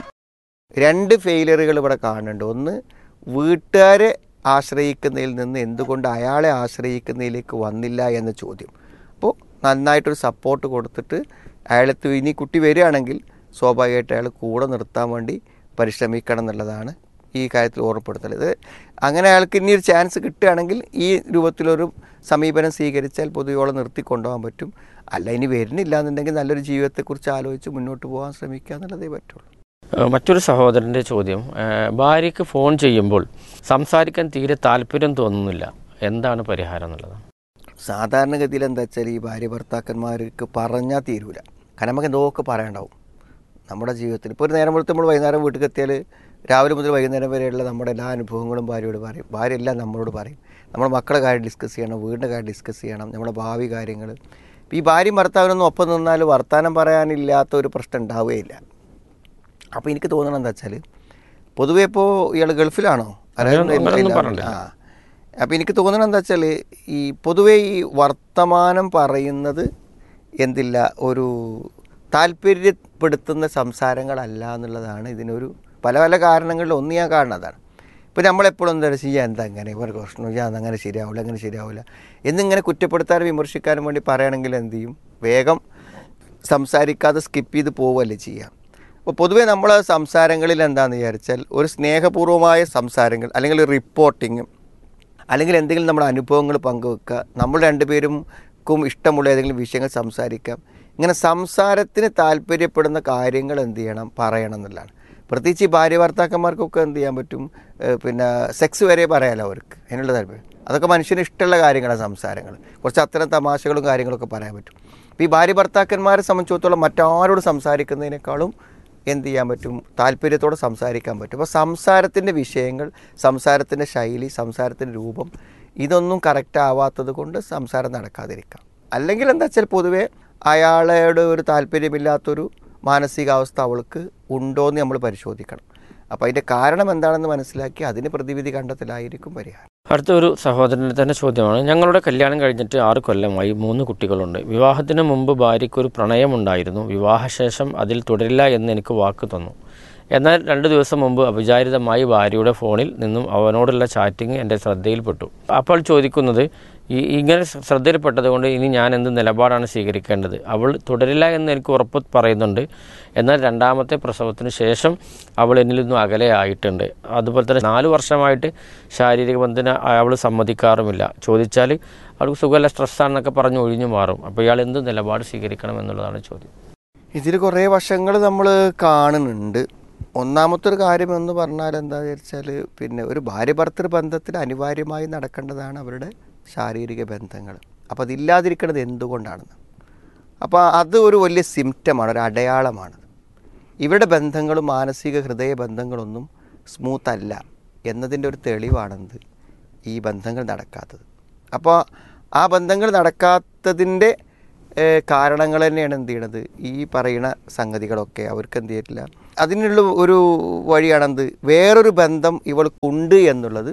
[SPEAKER 5] രണ്ട് ഫെയിലിയറുകൾ ഇവിടെ കാണുന്നുണ്ട് ഒന്ന് വീട്ടുകാരെ ആശ്രയിക്കുന്നതിൽ നിന്ന് എന്തുകൊണ്ട് അയാളെ ആശ്രയിക്കുന്നതിലേക്ക് വന്നില്ല എന്ന ചോദ്യം അപ്പോൾ നന്നായിട്ടൊരു സപ്പോർട്ട് കൊടുത്തിട്ട് അയാളത്ത് ഇനി കുട്ടി വരികയാണെങ്കിൽ സ്വാഭാവികമായിട്ട് അയാൾ കൂടെ നിർത്താൻ വേണ്ടി പരിശ്രമിക്കണം എന്നുള്ളതാണ് ഈ കാര്യത്തിൽ ഓർമ്മപ്പെടുത്തൽ ഇത് അങ്ങനെ അയാൾക്ക് ഇനി ഒരു ചാൻസ് കിട്ടുകയാണെങ്കിൽ ഈ രൂപത്തിലൊരു സമീപനം സ്വീകരിച്ചാൽ പൊതുവോളം നിർത്തി കൊണ്ടുപോകാൻ പറ്റും അല്ല ഇനി വരുന്നില്ല എന്നുണ്ടെങ്കിൽ നല്ലൊരു ജീവിതത്തെക്കുറിച്ച് ആലോചിച്ച് മുന്നോട്ട് പോകാൻ ശ്രമിക്കുക എന്നുള്ളതേ പറ്റുള്ളൂ
[SPEAKER 4] ഏഹ് മറ്റൊരു സഹോദരൻ്റെ ചോദ്യം ഏഹ് ഭാര്യയ്ക്ക് ഫോൺ ചെയ്യുമ്പോൾ സംസാരിക്കാൻ തീരെ താല്പര്യം തോന്നുന്നില്ല എന്താണ് പരിഹാരം എന്നുള്ളത്
[SPEAKER 5] സാധാരണഗതിയിൽ എന്താ വെച്ചാൽ ഈ ഭാര്യ ഭർത്താക്കന്മാർക്ക് പറഞ്ഞാൽ തീരൂല കാരണം നമുക്ക് എന്തോക്കെ പറയാണ്ടാവും നമ്മുടെ ജീവിതത്തിൽ ഇപ്പോൾ ഒരു നേരം വെളുത്ത് നമ്മൾ വൈകുന്നേരം വീട്ടിൽ എത്തിയാൽ രാവിലെ മുതൽ വൈകുന്നേരം വരെയുള്ള നമ്മുടെ എല്ലാ അനുഭവങ്ങളും ഭാര്യയോട് പറയും ഭാര്യ എല്ലാം നമ്മളോട് പറയും നമ്മുടെ മക്കളുടെ കാര്യം ഡിസ്കസ് ചെയ്യണം വീടിൻ്റെ കാര്യം ഡിസ്കസ് ചെയ്യണം നമ്മുടെ ഭാവി കാര്യങ്ങൾ ഇപ്പോൾ ഈ ഭാര്യയും ഭർത്താവിനൊന്നും ഒപ്പം നിന്നാൽ വർത്തമാനം പറയാനില്ലാത്ത ഒരു പ്രശ്നം ഉണ്ടാവുകയില്ല അപ്പോൾ എനിക്ക് തോന്നണം എന്താ വെച്ചാൽ പൊതുവേ ഇപ്പോൾ ഇയാൾ ഗൾഫിലാണോ
[SPEAKER 4] അങ്ങനെയൊന്നും- അങ്ങനെയൊന്നും
[SPEAKER 5] ഇല്ല.
[SPEAKER 4] പറഞ്ഞിട്ടില്ല.
[SPEAKER 5] ആ അപ്പോൾ എനിക്ക് തോന്നണം എന്താ വെച്ചാൽ ഈ പൊതുവേ ഈ വർത്തമാനം പറയുന്നത് എന്തില്ല ഒരു താല്പര്യപ്പെടുത്തുന്ന സംസാരങ്ങളല്ല എന്നുള്ളതാണ് ഇതിനൊരു പല പല കാരണങ്ങളിൽ ഒന്ന് ഞാൻ കാണുന്നതാണ് ഇപ്പോൾ നമ്മളെപ്പോഴും എന്താ ചെയ്യാൻ എന്താ അങ്ങനെ ഒരു പ്രശ്നം ചെയ്യാൻ അങ്ങനെ ശരിയാവില്ല അങ്ങനെ ശരിയാവില്ല എന്നിങ്ങനെ കുറ്റപ്പെടുത്താനും വിമർശിക്കാനും വേണ്ടി പറയുകയാണെങ്കിൽ എന്ത് ചെയ്യും വേഗം സംസാരിക്കാതെ സ്കിപ്പ് ചെയ്ത് പോവുകയല്ലേ ചെയ്യാം അപ്പോൾ പൊതുവേ നമ്മൾ സംസാരങ്ങളിൽ എന്താണെന്ന് വിചാരിച്ചാൽ ഒരു സ്നേഹപൂർവ്വമായ സംസാരങ്ങൾ അല്ലെങ്കിൽ റിപ്പോർട്ടിങ് അല്ലെങ്കിൽ എന്തെങ്കിലും നമ്മുടെ അനുഭവങ്ങൾ പങ്കുവെക്കുക നമ്മൾ രണ്ടുപേരുംക്കും ഇഷ്ടമുള്ള ഏതെങ്കിലും വിഷയങ്ങൾ സംസാരിക്കാം ഇങ്ങനെ സംസാരത്തിന് താല്പര്യപ്പെടുന്ന കാര്യങ്ങൾ എന്ത് ചെയ്യണം പറയണം എന്നുള്ളതാണ് പ്രത്യേകിച്ച് ഈ ഭാര്യ ഭർത്താക്കന്മാർക്കൊക്കെ എന്ത് ചെയ്യാൻ പറ്റും ഏഹ് പിന്നെ സെക്സ് വരെ പറയാമല്ലോ അവർക്ക് അതിനുള്ള താല്പര്യം അതൊക്കെ മനുഷ്യന് ഇഷ്ടമുള്ള കാര്യങ്ങളാണ് സംസാരങ്ങൾ കുറച്ച് അത്തരം തമാശകളും കാര്യങ്ങളൊക്കെ പറയാൻ പറ്റും ഇപ്പോൾ ഈ ഭാര്യ ഭർത്താക്കന്മാരെ സംബന്ധിച്ചിടത്തോളം മറ്റാരോട് സംസാരിക്കുന്നതിനേക്കാളും എന്ത് ചെയ്യാൻ പറ്റും താല്പര്യത്തോടെ സംസാരിക്കാൻ പറ്റും അപ്പോൾ സംസാരത്തിൻ്റെ വിഷയങ്ങൾ സംസാരത്തിൻ്റെ ശൈലി സംസാരത്തിൻ്റെ രൂപം ഇതൊന്നും കറക്റ്റ് ആവാത്തത് കൊണ്ട് സംസാരം നടക്കാതിരിക്കാം അല്ലെങ്കിൽ എന്താ വെച്ചാൽ പൊതുവേ അയാളോട് ഒരു താല്പര്യമില്ലാത്തൊരു മാനസികാവസ്ഥ അവൾക്ക് ഉണ്ടോയെന്ന് നമ്മൾ പരിശോധിക്കണം അപ്പോൾ അതിൻ്റെ കാരണം എന്താണെന്ന് മനസ്സിലാക്കി അതിന് പ്രതിവിധി കണ്ടെത്തലായിരിക്കും പരിഹാരം
[SPEAKER 4] അടുത്ത ഒരു സഹോദരൻ്റെ തന്നെ ചോദ്യമാണ് ഞങ്ങളുടെ കല്യാണം കഴിഞ്ഞിട്ട് ആറ് കൊല്ലമായി മൂന്ന് കുട്ടികളുണ്ട് വിവാഹത്തിന് മുമ്പ് ഭാര്യയ്ക്കൊരു പ്രണയമുണ്ടായിരുന്നു വിവാഹശേഷം അതിൽ തുടരില്ല എന്ന് എനിക്ക് വാക്ക് തന്നു എന്നാൽ രണ്ട് ദിവസം മുമ്പ് അവിചാരിതമായി ഭാര്യയുടെ ഫോണിൽ നിന്നും അവനോടുള്ള ചാറ്റിംഗ് എൻ്റെ ശ്രദ്ധയിൽപ്പെട്ടു അപ്പോൾ ചോദിക്കുന്നത് ഈ ഇങ്ങനെ ശ്രദ്ധയിൽപ്പെട്ടത് കൊണ്ട് ഇനി ഞാൻ എന്ത് നിലപാടാണ് സ്വീകരിക്കേണ്ടത് അവൾ തുടരില്ല എന്ന് എനിക്ക് ഉറപ്പ് പറയുന്നുണ്ട് എന്നാൽ രണ്ടാമത്തെ പ്രസവത്തിന് ശേഷം അവൾ എന്നിൽ നിന്നും അകലെയായിട്ടുണ്ട് അതുപോലെ തന്നെ നാല് വർഷമായിട്ട് ശാരീരിക ബന്ധന അവൾ സമ്മതിക്കാറുമില്ല ചോദിച്ചാൽ അവൾക്ക് സുഖമല്ല സ്ട്രെസ്സാണെന്നൊക്കെ പറഞ്ഞ് ഒഴിഞ്ഞു മാറും അപ്പോൾ ഇയാൾ എന്ത് നിലപാട് സ്വീകരിക്കണം എന്നുള്ളതാണ് ചോദ്യം
[SPEAKER 5] ഇതിൽ കുറേ വശങ്ങൾ നമ്മൾ കാണുന്നുണ്ട് ഒന്നാമത്തെ ഒരു കാര്യം എന്ന് പറഞ്ഞാൽ എന്താ വെച്ചാൽ പിന്നെ ഒരു ഭാര്യ ഭർത്തൃ ബന്ധത്തിൽ അനിവാര്യമായി നടക്കേണ്ടതാണ് അവരുടെ ശാരീരിക ബന്ധങ്ങൾ അപ്പോൾ അതില്ലാതിരിക്കുന്നത് എന്തുകൊണ്ടാണെന്ന് അപ്പോൾ അത് ഒരു വലിയ സിംറ്റമാണ് ഒരു അടയാളമാണ് ഇവരുടെ ബന്ധങ്ങളും മാനസിക ഹൃദയ ബന്ധങ്ങളൊന്നും സ്മൂത്ത് അല്ല എന്നതിൻ്റെ ഒരു തെളിവാണെന്ത് ഈ ബന്ധങ്ങൾ നടക്കാത്തത് അപ്പോൾ ആ ബന്ധങ്ങൾ നടക്കാത്തതിൻ്റെ ഏഹ്, കാരണങ്ങൾ തന്നെയാണ് എന്ത് ചെയ്യണത് ഈ പറയുന്ന സംഗതികളൊക്കെ അവർക്ക് എന്ത് ചെയ്തിട്ടില്ല അതിനുള്ള ഒരു വഴിയാണെന്ത് വേറൊരു ബന്ധം ഇവൾക്കുണ്ട് എന്നുള്ളത്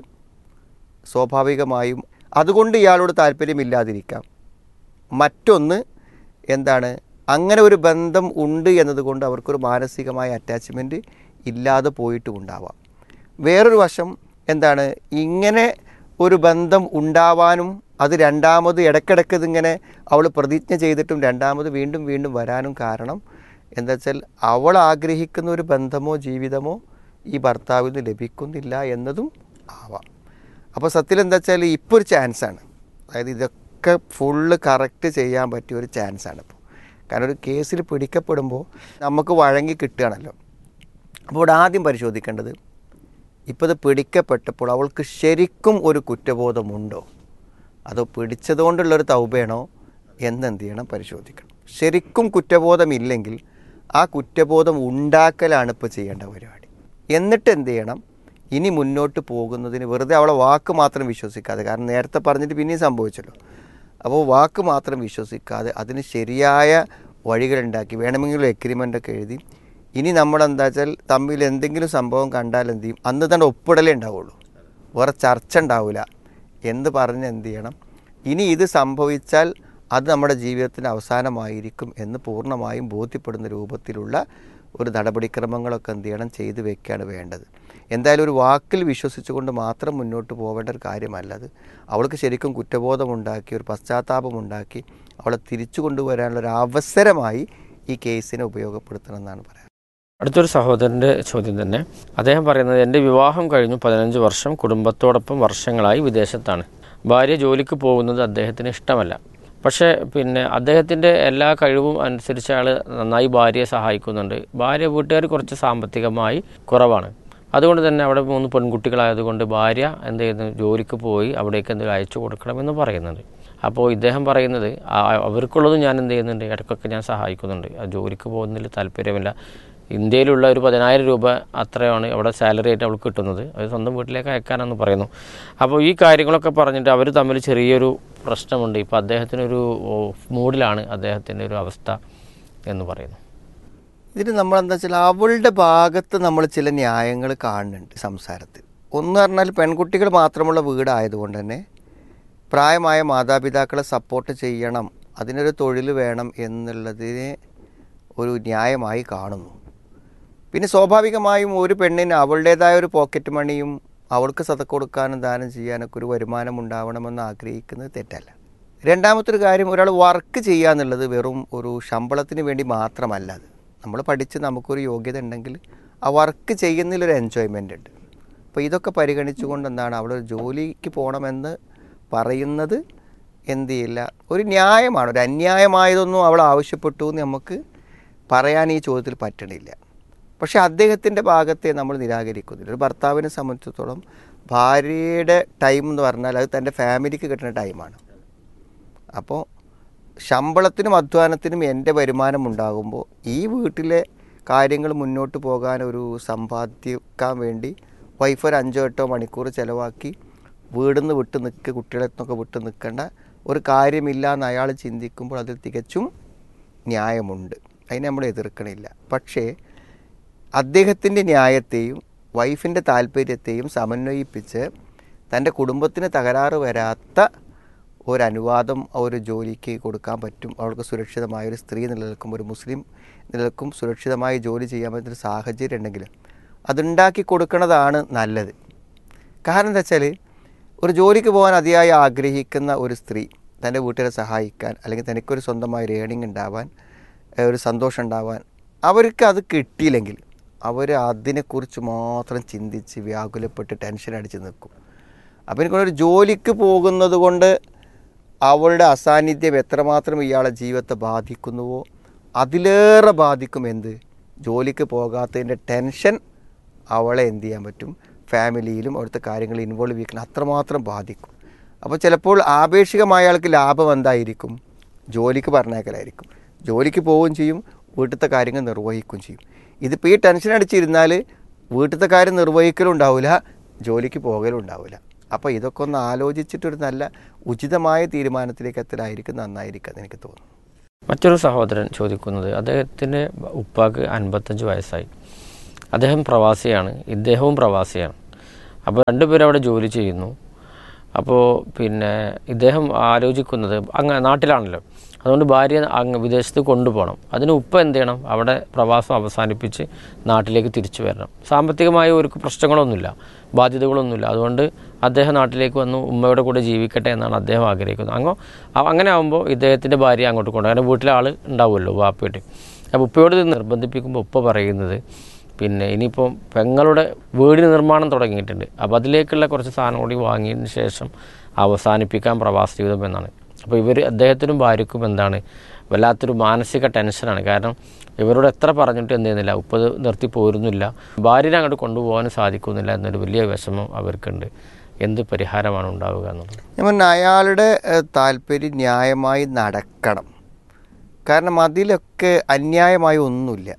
[SPEAKER 5] സ്വാഭാവികമായും അതുകൊണ്ട് ഇയാളോട് താല്പര്യമില്ലാതിരിക്കാം മറ്റൊന്ന് എന്താണ് അങ്ങനെ ഒരു ബന്ധം ഉണ്ട് എന്നതുകൊണ്ട് അവർക്കൊരു മാനസികമായ അറ്റാച്ച്മെൻറ്റ് ഇല്ലാതെ പോയിട്ടും ഉണ്ടാവാം വേറൊരു വശം എന്താണ് ഇങ്ങനെ ഒരു ബന്ധം ഉണ്ടാവാനും അത് രണ്ടാമത് ഇടയ്ക്കിടയ്ക്ക് ഇതിങ്ങനെ അവൾ പ്രതിജ്ഞ ചെയ്തിട്ടും രണ്ടാമത് വീണ്ടും വീണ്ടും വരാനും കാരണം എന്താ വെച്ചാൽ അവൾ ആഗ്രഹിക്കുന്ന ഒരു ബന്ധമോ ജീവിതമോ ഈ ഭർത്താവിൽ നിന്ന് ലഭിക്കുന്നില്ല എന്നതും ആവാം അപ്പോൾ സത്യത്തിൽ എന്താ വെച്ചാൽ ഇപ്പോൾ ഒരു ചാൻസാണ് അതായത് ഇതൊക്കെ ഫുള്ള് കറക്റ്റ് ചെയ്യാൻ പറ്റിയ ഒരു ചാൻസാണ് ഇപ്പോൾ കാരണം ഒരു കേസിൽ പിടിക്കപ്പെടുമ്പോൾ നമുക്ക് വഴങ്ങി കിട്ടുകയാണല്ലോ അപ്പോൾ ഇവിടെ ആദ്യം പരിശോധിക്കേണ്ടത് ഇപ്പോൾ ഇത് പിടിക്കപ്പെട്ടപ്പോൾ അവൾക്ക് ശരിക്കും ഒരു കുറ്റബോധമുണ്ടോ അതോ പിടിച്ചതുകൊണ്ടുള്ളൊരു തൗബയാണോ എന്നെന്ത് ചെയ്യണം പരിശോധിക്കണം ശരിക്കും കുറ്റബോധമില്ലെങ്കിൽ ആ കുറ്റബോധം ഉണ്ടാക്കലാണ് ഇപ്പോൾ ചെയ്യേണ്ട പരിപാടി എന്നിട്ട് എന്ത് ചെയ്യണം ഇനി മുന്നോട്ട് പോകുന്നതിന് വെറുതെ അവളെ വാക്ക് മാത്രം വിശ്വസിക്കാതെ കാരണം നേരത്തെ പറഞ്ഞിട്ട് പിന്നെയും സംഭവിച്ചല്ലോ അപ്പോൾ വാക്ക് മാത്രം വിശ്വസിക്കാതെ അതിന് ശരിയായ വഴികളുണ്ടാക്കി വേണമെങ്കിൽ എഗ്രിമെൻ്റ് ഒക്കെ എഴുതി ഇനി നമ്മളെന്താ വെച്ചാൽ തമ്മിൽ എന്തെങ്കിലും സംഭവം കണ്ടാൽ എന്ത് ചെയ്യും അന്ന് തന്നെ ഒപ്പിടലേ ഉണ്ടാവുള്ളൂ വേറെ ചർച്ച ഉണ്ടാവില്ല എന്ന് പറഞ്ഞ് എന്ത് ചെയ്യണം ഇനി ഇത് സംഭവിച്ചാൽ അത് നമ്മുടെ ജീവിതത്തിൻ്റെ അവസാനമായിരിക്കും എന്ന് പൂർണ്ണമായും ബോധ്യപ്പെടുന്ന രൂപത്തിലുള്ള ഒരു നടപടിക്രമങ്ങളൊക്കെ എന്ത് ചെയ്യണം ചെയ്തു വെക്കുകയാണ് വേണ്ടത് എന്തായാലും ഒരു വാക്കിൽ വിശ്വസിച്ചുകൊണ്ട് മാത്രം മുന്നോട്ട് പോവേണ്ട ഒരു കാര്യമല്ല അത് അവൾക്ക് ശരിക്കും കുറ്റബോധമുണ്ടാക്കി ഒരു പശ്ചാത്താപമുണ്ടാക്കി അവളെ തിരിച്ചു കൊണ്ടുവരാനുള്ള ഒരു അവസരമായി ഈ കേസിനെ ഉപയോഗപ്പെടുത്തണം എന്നാണ് പറയാൻ
[SPEAKER 4] അടുത്തൊരു സഹോദരൻ്റെ ചോദ്യം തന്നെ അദ്ദേഹം പറയുന്നത് എൻ്റെ വിവാഹം കഴിഞ്ഞു പതിനഞ്ച് വർഷം കുടുംബത്തോടൊപ്പം വർഷങ്ങളായി വിദേശത്താണ് ഭാര്യ ജോലിക്ക് പോകുന്നത് അദ്ദേഹത്തിന് ഇഷ്ടമല്ല പക്ഷേ പിന്നെ അദ്ദേഹത്തിൻ്റെ എല്ലാ കഴിവും അനുസരിച്ച് അയാൾ നന്നായി ഭാര്യയെ സഹായിക്കുന്നുണ്ട് ഭാര്യ വീട്ടുകാർ കുറച്ച് സാമ്പത്തികമായി കുറവാണ് അതുകൊണ്ട് തന്നെ അവിടെ മൂന്ന് പെൺകുട്ടികളായതുകൊണ്ട് ഭാര്യ എന്ത് ചെയ്യുന്നു ജോലിക്ക് പോയി അവിടേക്ക് എന്തെങ്കിലും അയച്ചു കൊടുക്കണമെന്ന് പറയുന്നുണ്ട് അപ്പോൾ ഇദ്ദേഹം പറയുന്നത് ആ- അവർക്കുള്ളത് ഞാൻ എന്ത് ചെയ്യുന്നുണ്ട് ഇടയ്ക്കൊക്കെ ഞാൻ സഹായിക്കുന്നുണ്ട് ആ ജോലിക്ക് പോകുന്നതിൽ താല്പര്യമില്ല ഇന്ത്യയിലുള്ള ഒരു പതിനായിരം രൂപ അത്രയാണ് അവിടെ സാലറി ആയിട്ട് അവൾക്ക് കിട്ടുന്നത് അത് സ്വന്തം വീട്ടിലേക്ക് അയക്കാനെന്ന് പറയുന്നു അപ്പോൾ ഈ കാര്യങ്ങളൊക്കെ പറഞ്ഞിട്ട് അവർ തമ്മിൽ ചെറിയൊരു പ്രശ്നമുണ്ട് ഇപ്പോൾ അദ്ദേഹത്തിനൊരു ഓ, മൂഡിലാണ് അദ്ദേഹത്തിൻ്റെ ഒരു അവസ്ഥ എന്ന് പറയുന്നു
[SPEAKER 5] ഇതിന് നമ്മൾ എന്താ വെച്ചാൽ അവളുടെ ഭാഗത്ത് നമ്മൾ ചില ന്യായങ്ങൾ കാണുന്നുണ്ട് സംസാരത്തിൽ ഒന്ന് പറഞ്ഞാൽ പെൺകുട്ടികൾ മാത്രമുള്ള വീടായതുകൊണ്ട് തന്നെ പ്രായമായ മാതാപിതാക്കളെ സപ്പോർട്ട് ചെയ്യണം അതിനൊരു തൊഴിൽ വേണം എന്നുള്ളതിനെ ഒരു ന്യായമായി കാണുന്നു പിന്നെ സ്വാഭാവികമായും ഒരു പെണ്ണിന് അവളുടേതായ ഒരു പോക്കറ്റ് മണിയും അവൾക്ക് സതക്ക് കൊടുക്കാനും ദാനം ചെയ്യാനൊക്കെ ഒരു വരുമാനം ഉണ്ടാവണമെന്ന് ആഗ്രഹിക്കുന്നത് തെറ്റല്ല രണ്ടാമത്തെ ഒരു കാര്യം ഒരാൾ വർക്ക് ചെയ്യുക എന്നുള്ളത് വെറും ഒരു ശമ്പളത്തിന് വേണ്ടി മാത്രമല്ല അത് നമ്മൾ പഠിച്ച് നമുക്കൊരു യോഗ്യത ഉണ്ടെങ്കിൽ ആ വർക്ക് ചെയ്യുന്നതിലൊരു എൻജോയ്മെൻ്റ് ഉണ്ട് അപ്പോൾ ഇതൊക്കെ പരിഗണിച്ചുകൊണ്ട് എന്താണ് അവൾ ഒരു ജോലിക്ക് പോകണമെന്ന് പറയുന്നത് എന്ത് ചെയ്യില്ല ഒരു ന്യായമാണ് ഒരു അന്യായമായതൊന്നും അവൾ ആവശ്യപ്പെട്ടു എന്ന് നമുക്ക് പറയാൻ ഈ ചോദ്യത്തിൽ പറ്റണില്ല പക്ഷേ അദ്ദേഹത്തിൻ്റെ ഭാഗത്തെ നമ്മൾ നിരാകരിക്കുന്നില്ല ഒരു ഭർത്താവിനെ സംബന്ധിച്ചിടത്തോളം ഭാര്യയുടെ ടൈം എന്ന് പറഞ്ഞാൽ അത് തൻ്റെ ഫാമിലിക്ക് കിട്ടുന്ന ടൈമാണ് അപ്പോൾ ശമ്പളത്തിനും അധ്വാനത്തിനും എൻ്റെ വരുമാനം ഉണ്ടാകുമ്പോൾ ഈ വീട്ടിലെ കാര്യങ്ങൾ മുന്നോട്ട് പോകാൻ ഒരു സമ്പാദിക്കാൻ വേണ്ടി വൈഫ് ഒരു അഞ്ചോ എട്ടോ മണിക്കൂർ ചിലവാക്കി വീടിന്ന് വിട്ട് നിൽക്കുക കുട്ടികളെ നിന്നൊക്കെ വിട്ട് നിൽക്കേണ്ട ഒരു കാര്യമില്ല എന്ന് അയാൾ ചിന്തിക്കുമ്പോൾ അതിൽ തികച്ചും ന്യായമുണ്ട് അതിനെ നമ്മൾ എതിർക്കണില്ല പക്ഷേ അദ്ദേഹത്തിൻ്റെ ന്യായത്തെയും വൈഫിൻ്റെ താല്പര്യത്തെയും സമന്വയിപ്പിച്ച് തൻ്റെ കുടുംബത്തിന് തകരാറ് വരാത്ത ഒരു അനുവാദം ആ ഒരു ജോലിക്ക് കൊടുക്കാൻ പറ്റും അവൾക്ക് സുരക്ഷിതമായ ഒരു സ്ത്രീ നിലനിൽക്കും ഒരു മുസ്ലിം നിലനിൽക്കും സുരക്ഷിതമായി ജോലി ചെയ്യാൻ പറ്റുന്ന സാഹചര്യം ഉണ്ടെങ്കിൽ അതുണ്ടാക്കി കൊടുക്കുന്നതാണ് നല്ലത് കാരണം എന്താ വെച്ചാൽ ഒരു ജോലിക്ക് പോകാൻ അതിയായി ആഗ്രഹിക്കുന്ന ഒരു സ്ത്രീ തൻ്റെ വീട്ടുകാരെ സഹായിക്കാൻ അല്ലെങ്കിൽ തനിക്കൊരു സ്വന്തമായ ഒരു ഏണിംഗ് ഉണ്ടാവാൻ ഏഹ് ഒരു സന്തോഷം ഉണ്ടാവാൻ അവർക്ക് അത് കിട്ടിയില്ലെങ്കിൽ അവർ അതിനെക്കുറിച്ച് മാത്രം ചിന്തിച്ച് വ്യാകുലപ്പെട്ട് ടെൻഷൻ അടിച്ച് നിൽക്കും അപ്പോൾ എനിക്കൊരു ജോലിക്ക് പോകുന്നത് കൊണ്ട് അവളുടെ അസാന്നിധ്യം എത്രമാത്രം ഇയാളെ ജീവിതത്തെ ബാധിക്കുന്നുവോ അതിലേറെ ബാധിക്കും എന്ത് ജോലിക്ക് പോകാത്തതിൻ്റെ ടെൻഷൻ അവളെ എന്ത് ചെയ്യാൻ പറ്റും ഫാമിലിയിലും അവിടുത്തെ കാര്യങ്ങൾ ഇൻവോൾവ് ചെയ്യിക്കണം അത്രമാത്രം ബാധിക്കും അപ്പോൾ ചിലപ്പോൾ ആപേക്ഷികമായ ആൾക്ക് ലാഭം എന്തായിരിക്കും ജോലിക്ക് പറഞ്ഞേക്കലായിരിക്കും ജോലിക്ക് പോവുകയും ചെയ്യും വീട്ടിലത്തെ കാര്യങ്ങൾ നിർവഹിക്കുകയും ചെയ്യും ഇതിപ്പോൾ ഈ ടെൻഷൻ അടിച്ചിരുന്നാൽ വീട്ടിലത്തെ കാര്യം നിർവഹിക്കലും ഉണ്ടാവില്ല ജോലിക്ക് പോകലും ഉണ്ടാവില്ല അപ്പോൾ ഇതൊക്കെ ഒന്ന് ആലോചിച്ചിട്ടൊരു നല്ല ഉചിതമായ തീരുമാനത്തിലേക്ക് എത്തലായിരിക്കും നന്നായിരിക്കും എന്ന് എനിക്ക് തോന്നുന്നു
[SPEAKER 4] മറ്റൊരു സഹോദരൻ ചോദിക്കുന്നത് അദ്ദേഹത്തിൻ്റെ ഉപ്പാക്ക് അൻപത്തഞ്ച് വയസ്സായി അദ്ദേഹം പ്രവാസിയാണ് ഇദ്ദേഹവും പ്രവാസിയാണ് അപ്പോൾ രണ്ടുപേരും അവിടെ ജോലി ചെയ്യുന്നു അപ്പോൾ പിന്നെ ഇദ്ദേഹം ആലോചിക്കുന്നത് അങ്ങ് നാട്ടിലാണല്ലോ അതുകൊണ്ട് ഭാര്യ അങ്ങ് വിദേശത്ത് കൊണ്ടുപോകണം അതിന് ഉപ്പ എന്ത് ചെയ്യണം അവിടെ പ്രവാസം അവസാനിപ്പിച്ച് നാട്ടിലേക്ക് തിരിച്ചു വരണം സാമ്പത്തികമായ ഒരു പ്രശ്നങ്ങളൊന്നുമില്ല ബാധ്യതകളൊന്നുമില്ല അതുകൊണ്ട് അദ്ദേഹം നാട്ടിലേക്ക് വന്നു ഉമ്മയുടെ കൂടെ ജീവിക്കട്ടെ എന്നാണ് അദ്ദേഹം ആഗ്രഹിക്കുന്നത് അങ്ങോ അ- അങ്ങനെ ആകുമ്പോൾ ഇദ്ദേഹത്തിൻ്റെ ഭാര്യ അങ്ങോട്ട് കൊണ്ടുപോകും കാരണം വീട്ടിലെ ആൾ ഉണ്ടാവുമല്ലോ വാപ്പയിട്ട് അപ്പോൾ ഉപ്പയോട് ഇത് നിർബന്ധിപ്പിക്കുമ്പോൾ ഉപ്പ പറയുന്നത് പിന്നെ ഇനിയിപ്പം പെങ്ങളുടെ വീട് നിർമ്മാണം തുടങ്ങിയിട്ടുണ്ട് അപ്പോൾ അതിലേക്കുള്ള കുറച്ച് സാധനം കൂടി വാങ്ങിയതിന് ശേഷം അവസാനിപ്പിക്കാൻ പ്രവാസ ജീവിതം എന്നാണ് അപ്പോൾ ഇവർ അദ്ദേഹത്തിനും ഭാര്യയ്ക്കും എന്താണ് വല്ലാത്തൊരു മാനസിക ടെൻഷനാണ് കാരണം ഇവരോട് എത്ര പറഞ്ഞിട്ട് എന്ത് ചെയ്യുന്നില്ല ഉപ്പത് നിർത്തി പോരുന്നില്ല ഭാര്യനെ അങ്ങോട്ട് കൊണ്ടുപോകാനും സാധിക്കുന്നില്ല എന്നൊരു വലിയ വിഷമം അവർക്കുണ്ട് എന്ത് പരിഹാരമാണ് ഉണ്ടാവുക എന്നുള്ളത്
[SPEAKER 5] ഞാൻ പറഞ്ഞ അയാളുടെ ഏഹ്, താല്പര്യം ന്യായമായി നടക്കണം കാരണം അതിലൊക്കെ അന്യായമായി ഒന്നുമില്ല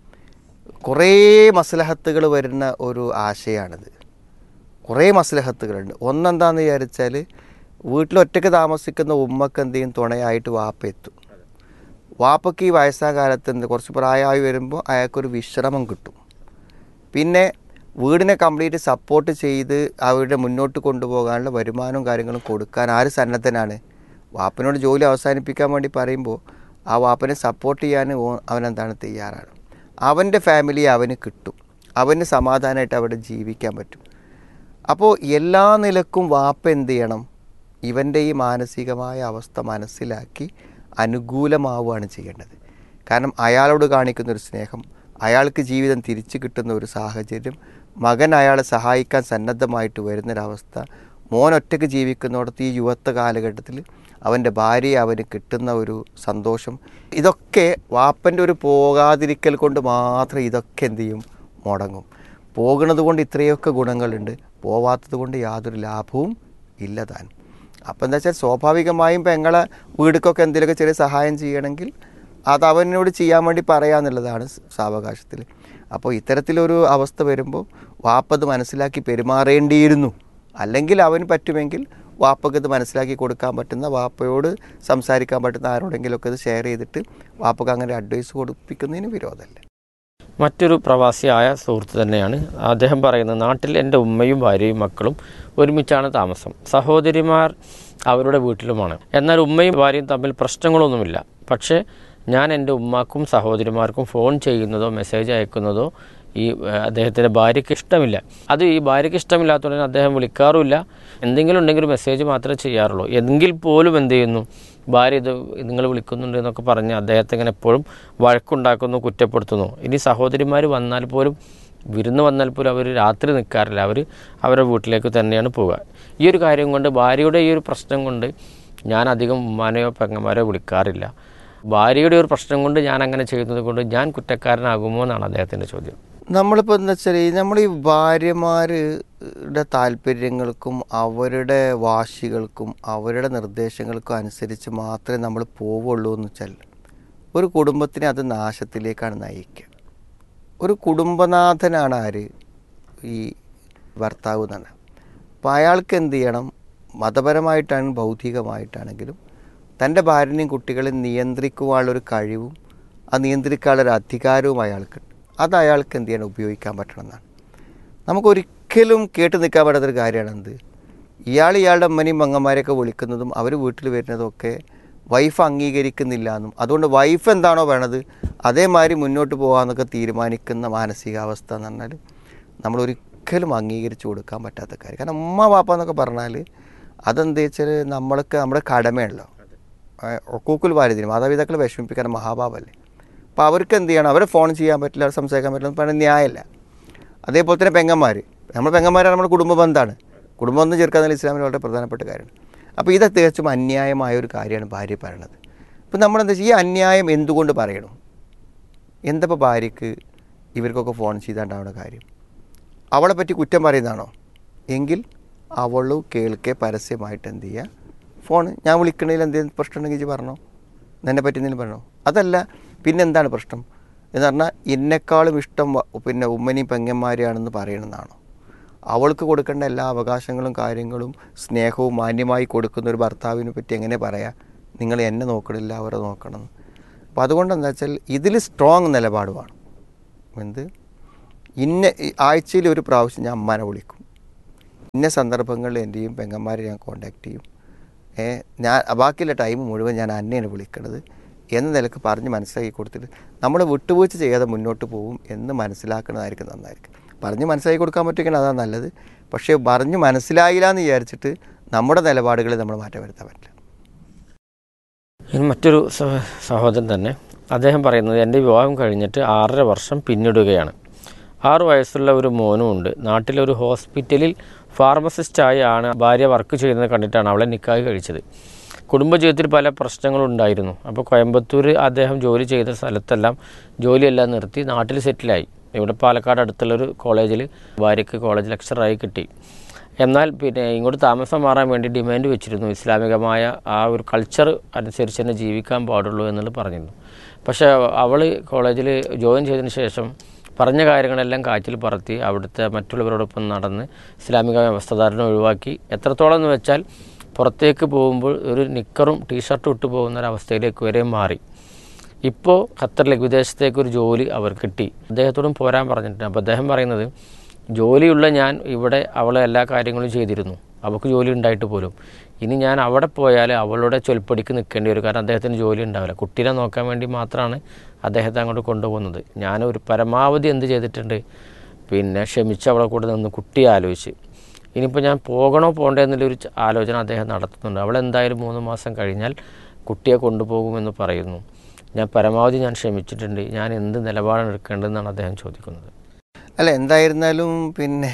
[SPEAKER 5] കുറേ മസ്ലഹത്തുകൾ വരുന്ന ഒരു ആശയമാണിത് കുറേ മസ്ലഹത്തുകളുണ്ട് ഒന്നെന്താന്ന് വിചാരിച്ചാൽ വീട്ടിൽ ഒറ്റയ്ക്ക് താമസിക്കുന്ന ഉമ്മക്ക് എന്ത് ചെയ്യും തുണയായിട്ട് വാപ്പ എത്തും വാപ്പയ്ക്ക് ഈ വയസ്സാ കാലത്ത് എന്ത് കുറച്ച് പ്രായമായി വരുമ്പോൾ അയാൾക്കൊരു വിശ്രമം കിട്ടും പിന്നെ വീടിനെ കംപ്ലീറ്റ് സപ്പോർട്ട് ചെയ്ത് അവരുടെ മുന്നോട്ട് കൊണ്ടുപോകാനുള്ള വരുമാനവും കാര്യങ്ങളും കൊടുക്കാൻ ആര് സന്നദ്ധനാണ് വാപ്പനോട് ജോലി അവസാനിപ്പിക്കാൻ വേണ്ടി പറയുമ്പോൾ ആ വാപ്പനെ സപ്പോർട്ട് ചെയ്യാൻ ഓ- അവനെന്താണ് തയ്യാറാണ് അവൻ്റെ ഫാമിലി അവന് കിട്ടും അവന് സമാധാനമായിട്ട് അവിടെ ജീവിക്കാൻ പറ്റും അപ്പോൾ എല്ലാ നിലക്കും വാപ്പ എന്ത് ചെയ്യണം ഇവൻ്റെ ഈ മാനസികമായ അവസ്ഥ മനസ്സിലാക്കി അനുകൂലമാവുകയാണ് ചെയ്യേണ്ടത് കാരണം അയാളോട് കാണിക്കുന്ന ഒരു സ്നേഹം അയാൾക്ക് ജീവിതം തിരിച്ചു കിട്ടുന്ന ഒരു സാഹചര്യം മകൻ അയാളെ സഹായിക്കാൻ സന്നദ്ധമായിട്ട് വരുന്നൊരവസ്ഥ മോൻ ഒറ്റയ്ക്ക് ജീവിക്കുന്നിടത്ത് ഈ യുവത്വ കാലഘട്ടത്തിൽ അവൻ്റെ ഭാര്യയെ അവന് കിട്ടുന്ന ഒരു സന്തോഷം ഇതൊക്കെ വാപ്പൻ്റെ ഒരു പോകാതിരിക്കൽ കൊണ്ട് മാത്രം ഇതൊക്കെ എന്ത് ചെയ്യും മുടങ്ങും പോകുന്നത് കൊണ്ട് ഇത്രയൊക്കെ ഗുണങ്ങളുണ്ട് പോവാത്തത് കൊണ്ട് യാതൊരു ലാഭവും ഇല്ല താൻ അപ്പം എന്താ വെച്ചാൽ സ്വാഭാവികമായും പെങ്ങളെ വീടുക്കൊക്കെ എന്തെങ്കിലുമൊക്കെ ചെറിയ സഹായം ചെയ്യണമെങ്കിൽ അത് അവനോട് ചെയ്യാൻ വേണ്ടി പറയാന്നുള്ളതാണ് സാവകാശത്തിൽ അപ്പോൾ ഇത്തരത്തിലൊരു അവസ്ഥ വരുമ്പോൾ വാപ്പത് മനസ്സിലാക്കി പെരുമാറേണ്ടിയിരുന്നു അല്ലെങ്കിൽ അവന് പറ്റുമെങ്കിൽ വാപ്പക്ക് ഇത് മനസ്സിലാക്കി കൊടുക്കാൻ പറ്റുന്ന വാപ്പയോട് സംസാരിക്കാൻ പറ്റുന്ന ആരോടെങ്കിലുമൊക്കെ ഇത് ഷെയർ ചെയ്തിട്ട് വാപ്പക്ക് അങ്ങനെ അഡ്വൈസ് കൊടുപ്പിക്കുന്നതിന് വിരോധമല്ല
[SPEAKER 4] മറ്റൊരു പ്രവാസിയായ സുഹൃത്ത് തന്നെയാണ് അദ്ദേഹം പറയുന്നത് നാട്ടിൽ എൻ്റെ ഉമ്മയും ഭാര്യയും മക്കളും ഒരുമിച്ചാണ് താമസം സഹോദരിമാർ അവരുടെ വീട്ടിലുമാണ് എന്നാൽ ഉമ്മയും ഭാര്യയും തമ്മിൽ പ്രശ്നങ്ങളൊന്നുമില്ല പക്ഷേ ഞാൻ എൻ്റെ ഉമ്മാക്കും സഹോദരിമാർക്കും ഫോൺ ചെയ്യുന്നതോ മെസ്സേജ് അയക്കുന്നതോ ഈ ഏഹ്, അദ്ദേഹത്തിൻ്റെ ഭാര്യയ്ക്ക് ഇഷ്ടമില്ല അത് ഈ ഭാര്യയ്ക്ക് ഇഷ്ടമില്ലാത്തതുകൊണ്ട് അദ്ദേഹം വിളിക്കാറുമില്ല എന്തെങ്കിലും ഉണ്ടെങ്കിൽ മെസ്സേജ് മാത്രമേ ചെയ്യാറുള്ളൂ എങ്കിൽ പോലും എന്ത് ചെയ്യുന്നു ഭാര്യ ഇത് നിങ്ങൾ വിളിക്കുന്നുണ്ട് എന്നൊക്കെ പറഞ്ഞ് അദ്ദേഹത്തെ ഇങ്ങനെ എപ്പോഴും വഴക്കുണ്ടാക്കുന്നു കുറ്റപ്പെടുത്തുന്നു ഇനി സഹോദരിമാർ വന്നാൽ പോലും വിരുന്ന് വന്നാൽ പോലും അവർ രാത്രി നിൽക്കാറില്ല അവർ അവരുടെ വീട്ടിലേക്ക് തന്നെയാണ് പോവുക ഈ ഒരു കാര്യം കൊണ്ട് ഭാര്യയുടെ ഈ ഒരു പ്രശ്നം കൊണ്ട് ഞാൻ അധികം ഉമ്മാനെയോ പെങ്ങന്മാരെയോ വിളിക്കാറില്ല ഭാര്യയുടെ ഒരു പ്രശ്നം കൊണ്ട് ഞാൻ അങ്ങനെ ചെയ്യുന്നത് കൊണ്ട് ഞാൻ കുറ്റക്കാരനാകുമോ എന്നാണ് അദ്ദേഹത്തിൻ്റെ ചോദ്യം
[SPEAKER 5] നമ്മളിപ്പോൾ എന്താ വെച്ചാൽ നമ്മൾ ഈ ഭാര്യമാരുടെ താല്പര്യങ്ങൾക്കും അവരുടെ വാശികൾക്കും അവരുടെ നിർദ്ദേശങ്ങൾക്കും അനുസരിച്ച് മാത്രമേ നമ്മൾ പോവുള്ളൂ എന്ന് വെച്ചാൽ ഒരു കുടുംബത്തിനെ അത് നാശത്തിലേക്കാണ് നയിക്കുക ഒരു കുടുംബനാഥനാണ് ആര് ഈ ഭർത്താവ് തന്നെ അപ്പോൾ അയാൾക്ക് എന്ത് ചെയ്യണം മതപരമായിട്ടാണ് ഭൗതികമായിട്ടാണെങ്കിലും തൻ്റെ ഭാര്യനെയും കുട്ടികളെയും നിയന്ത്രിക്കുവാനുള്ളൊരു കഴിവും ആ നിയന്ത്രിക്കാനുള്ളൊരു അധികാരവും അയാൾക്കുണ്ട് അത് അയാൾക്ക് എന്ത് ചെയ്യണം ഉപയോഗിക്കാൻ പറ്റണം എന്നാണ് നമുക്കൊരിക്കലും കേട്ട് നിൽക്കാൻ പറ്റാത്തൊരു കാര്യമാണ് എന്ത് ഇയാൾ ഇയാളുടെ അമ്മനെയും മങ്ങന്മാരെയൊക്കെ വിളിക്കുന്നതും അവർ വീട്ടിൽ വരുന്നതും ഒക്കെ വൈഫ് അംഗീകരിക്കുന്നില്ല എന്നും അതുകൊണ്ട് വൈഫ് എന്താണോ വേണത് അതേമാതിരി മുന്നോട്ട് പോകാമെന്നൊക്കെ തീരുമാനിക്കുന്ന മാനസികാവസ്ഥ എന്ന് പറഞ്ഞാൽ നമ്മൾ ഒരിക്കലും അംഗീകരിച്ചു കൊടുക്കാൻ പറ്റാത്ത കാര്യം കാരണം ഉമ്മ വാപ്പ എന്നൊക്കെ പറഞ്ഞാൽ അതെന്താ വെച്ചാൽ നമ്മൾക്ക് നമ്മുടെ കടമയാണല്ലോ ഒക്കൂക്കുൽ വാരിദിനും മാതാപിതാക്കളെ വിഷമിപ്പിക്കാൻ മഹാഭാവല്ലേ അപ്പോൾ അവർക്ക് എന്ത് ചെയ്യണം അവരെ ഫോൺ ചെയ്യാൻ പറ്റില്ല അവരെ സംസാരിക്കാൻ പറ്റില്ല എന്ന് പറയുന്നത് ന്യായമല്ല അതേപോലെ തന്നെ പെങ്ങന്മാർ നമ്മൾ പെങ്ങന്മാരാണ് നമ്മുടെ കുടുംബ ബന്ധമാണ് കുടുംബ ബന്ധം ചേർക്കാന്നുള്ള ഇസ്ലാമിൽ വളരെ പ്രധാനപ്പെട്ട കാര്യമാണ് അപ്പോൾ ഇത് തികച്ചും അന്യായമായ ഒരു കാര്യമാണ് ഭാര്യ പറയണത് ഇപ്പം നമ്മളെന്താ വെച്ചാൽ ഈ അന്യായം എന്തുകൊണ്ട് പറയണം എന്തപ്പോൾ ഭാര്യയ്ക്ക് ഇവർക്കൊക്കെ ഫോൺ ചെയ്താണ്ടാവുന്ന കാര്യം അവളെ പറ്റി കുറ്റം പറയുന്നതാണോ എങ്കിൽ അവൾ കേൾക്കെ പരസ്യമായിട്ട് എന്ത് ചെയ്യുക ഫോൺ ഞാൻ വിളിക്കണതിൽ എന്തെങ്കിലും പ്രശ്നം ഉണ്ടെങ്കിൽ ഇജ്ജ് പറഞ്ഞോ എന്നെ പറ്റി എന്തെങ്കിലും പറഞ്ഞോ അതല്ല പിന്നെന്താണ് പ്രശ്നം എന്ന് പറഞ്ഞാൽ എന്നെക്കാളും ഇഷ്ടം വ- പിന്നെ ഉമ്മനെയും പെങ്ങന്മാരെയാണെന്ന് പറയണമെന്നാണോ അവൾക്ക് കൊടുക്കേണ്ട എല്ലാ അവകാശങ്ങളും കാര്യങ്ങളും സ്നേഹവും മാന്യമായി കൊടുക്കുന്ന ഒരു ഭർത്താവിനെ പറ്റി എങ്ങനെ പറയാം നിങ്ങൾ എന്നെ നോക്കണില്ല അവരെ നോക്കണം എന്ന്. അപ്പോൾ അതുകൊണ്ട് എന്താ വെച്ചാൽ ഇതിൽ സ്ട്രോങ് നിലപാട് വേണം എന്ത് ഇന്ന ഈ ആഴ്ചയിൽ ഒരു പ്രാവശ്യം ഞാൻ അമ്മാനെ വിളിക്കും ഇന്ന സന്ദർഭങ്ങളിൽ എൻ്റെയും പെങ്ങന്മാരെ ഞാൻ കോണ്ടാക്ട് ചെയ്യും ഏ ഞാൻ ബാക്കിയുള്ള ടൈം മുഴുവൻ ഞാൻ അന്നയാണ് വിളിക്കണത് എന്ന നിലക്ക് പറഞ്ഞ് മനസ്സിലാക്കി കൊടുത്തിട്ട് നമ്മൾ വിട്ടുവീഴ്ച ചെയ്യാതെ മുന്നോട്ട് പോകും എന്ന് മനസ്സിലാക്കുന്നതായിരിക്കും നന്നായിരിക്കും പറഞ്ഞ് മനസ്സിലാക്കി കൊടുക്കാൻ പറ്റുമെങ്കിൽ അതാണ് നല്ലത് പക്ഷേ പറഞ്ഞ് മനസ്സിലായില്ല എന്ന് വിചാരിച്ചിട്ട് നമ്മുടെ നിലപാടുകളിൽ നമ്മൾ മാറ്റം വരുത്താൻ പറ്റില്ല
[SPEAKER 4] ഇനി മറ്റൊരു സഹ- സഹോദരൻ തന്നെ അദ്ദേഹം പറയുന്നത് എൻ്റെ വിവാഹം കഴിഞ്ഞിട്ട് ആറര വർഷം പിന്നിടുകയാണ് ആറ് വയസ്സുള്ള ഒരു മോനും ഉണ്ട് നാട്ടിലെ ഒരു ഹോസ്പിറ്റലിൽ ഫാർമസിസ്റ്റായി ആണ് ഭാര്യ വർക്ക് ചെയ്യുന്നത് കണ്ടിട്ടാണ് അവളെ നിക്കാഹ് കഴിച്ചത് കുടുംബജീവിതത്തിൽ പല പ്രശ്നങ്ങളും ഉണ്ടായിരുന്നു അപ്പോൾ കോയമ്പത്തൂർ അദ്ദേഹം ജോലി ചെയ്ത സ്ഥലത്തെല്ലാം ജോലിയെല്ലാം നിർത്തി നാട്ടിൽ സെറ്റിലായി ഇവിടെ പാലക്കാട് അടുത്തുള്ളൊരു കോളേജിൽ ഭാര്യയ്ക്ക് കോളേജ് ലെക്ചറായി കിട്ടി എന്നാൽ പിന്നെ ഇങ്ങോട്ട് താമസം മാറാൻ വേണ്ടി ഡിമാൻഡ് വെച്ചിരുന്നു ഇസ്ലാമികമായ ആ ഒരു കൾച്ചർ അനുസരിച്ച് തന്നെ ജീവിക്കാൻ പാടുള്ളൂ എന്നുള്ളത് പറഞ്ഞിരുന്നു പക്ഷേ അവൾ കോളേജിൽ ജോയിൻ ചെയ്തതിന് ശേഷം പറഞ്ഞ കാര്യങ്ങളെല്ലാം കാറ്റിൽ പറത്തി അവിടുത്തെ മറ്റുള്ളവരോടൊപ്പം നടന്ന് ഇസ്ലാമിക വ്യവസ്ഥധാരണ ഒഴിവാക്കി എത്രത്തോളം എന്ന് വെച്ചാൽ പുറത്തേക്ക് പോകുമ്പോൾ ഒരു നിക്കറും ടീഷർട്ടും ഇട്ട് പോകുന്ന ഒരവസ്ഥയിലേക്ക് വരെ മാറി ഇപ്പോൾ ഖത്തറിലേക്ക് വിദേശത്തേക്ക് ഒരു ജോലി അവർ കിട്ടി അദ്ദേഹത്തോടും പോരാൻ പറഞ്ഞിട്ടുണ്ട് അപ്പോൾ അദ്ദേഹം പറയുന്നത് ജോലിയുള്ള ഞാൻ ഇവിടെ അവളെ എല്ലാ കാര്യങ്ങളും ചെയ്തിരുന്നു അവൾക്ക് ജോലി ഉണ്ടായിട്ട് പോലും ഇനി ഞാൻ അവിടെ പോയാൽ അവളുടെ ചൊൽപ്പടിക്ക് നിൽക്കേണ്ടി വരും കാരണം അദ്ദേഹത്തിന് ജോലി ഉണ്ടാവില്ല കുട്ടീനെ നോക്കാൻ വേണ്ടി മാത്രമാണ് അദ്ദേഹത്തെ അങ്ങോട്ട് കൊണ്ടുപോകുന്നത് ഞാൻ ഒരു പരമാവധി എന്ത് ചെയ്തിട്ടുണ്ട് പിന്നെ ക്ഷമിച്ച് അവളെ കൂടെ നിന്ന് കുട്ടിയെ ആലോചിച്ച് ഇനിയിപ്പോൾ ഞാൻ പോകണോ പോകണ്ടേ എന്നുള്ളൊരു ച- ആലോചന അദ്ദേഹം നടത്തുന്നുണ്ട് അവൾ എന്തായാലും മൂന്ന് മാസം കഴിഞ്ഞാൽ കുട്ടിയെ കൊണ്ടുപോകുമെന്ന് പറയുന്നു ഞാൻ പരമാവധി ഞാൻ ക്ഷമിച്ചിട്ടുണ്ട് ഞാൻ എന്ത് നിലപാടാണ് എടുക്കേണ്ടതെന്നാണ് അദ്ദേഹം ചോദിക്കുന്നത്
[SPEAKER 5] അല്ല എന്തായിരുന്നാലും പിന്നെ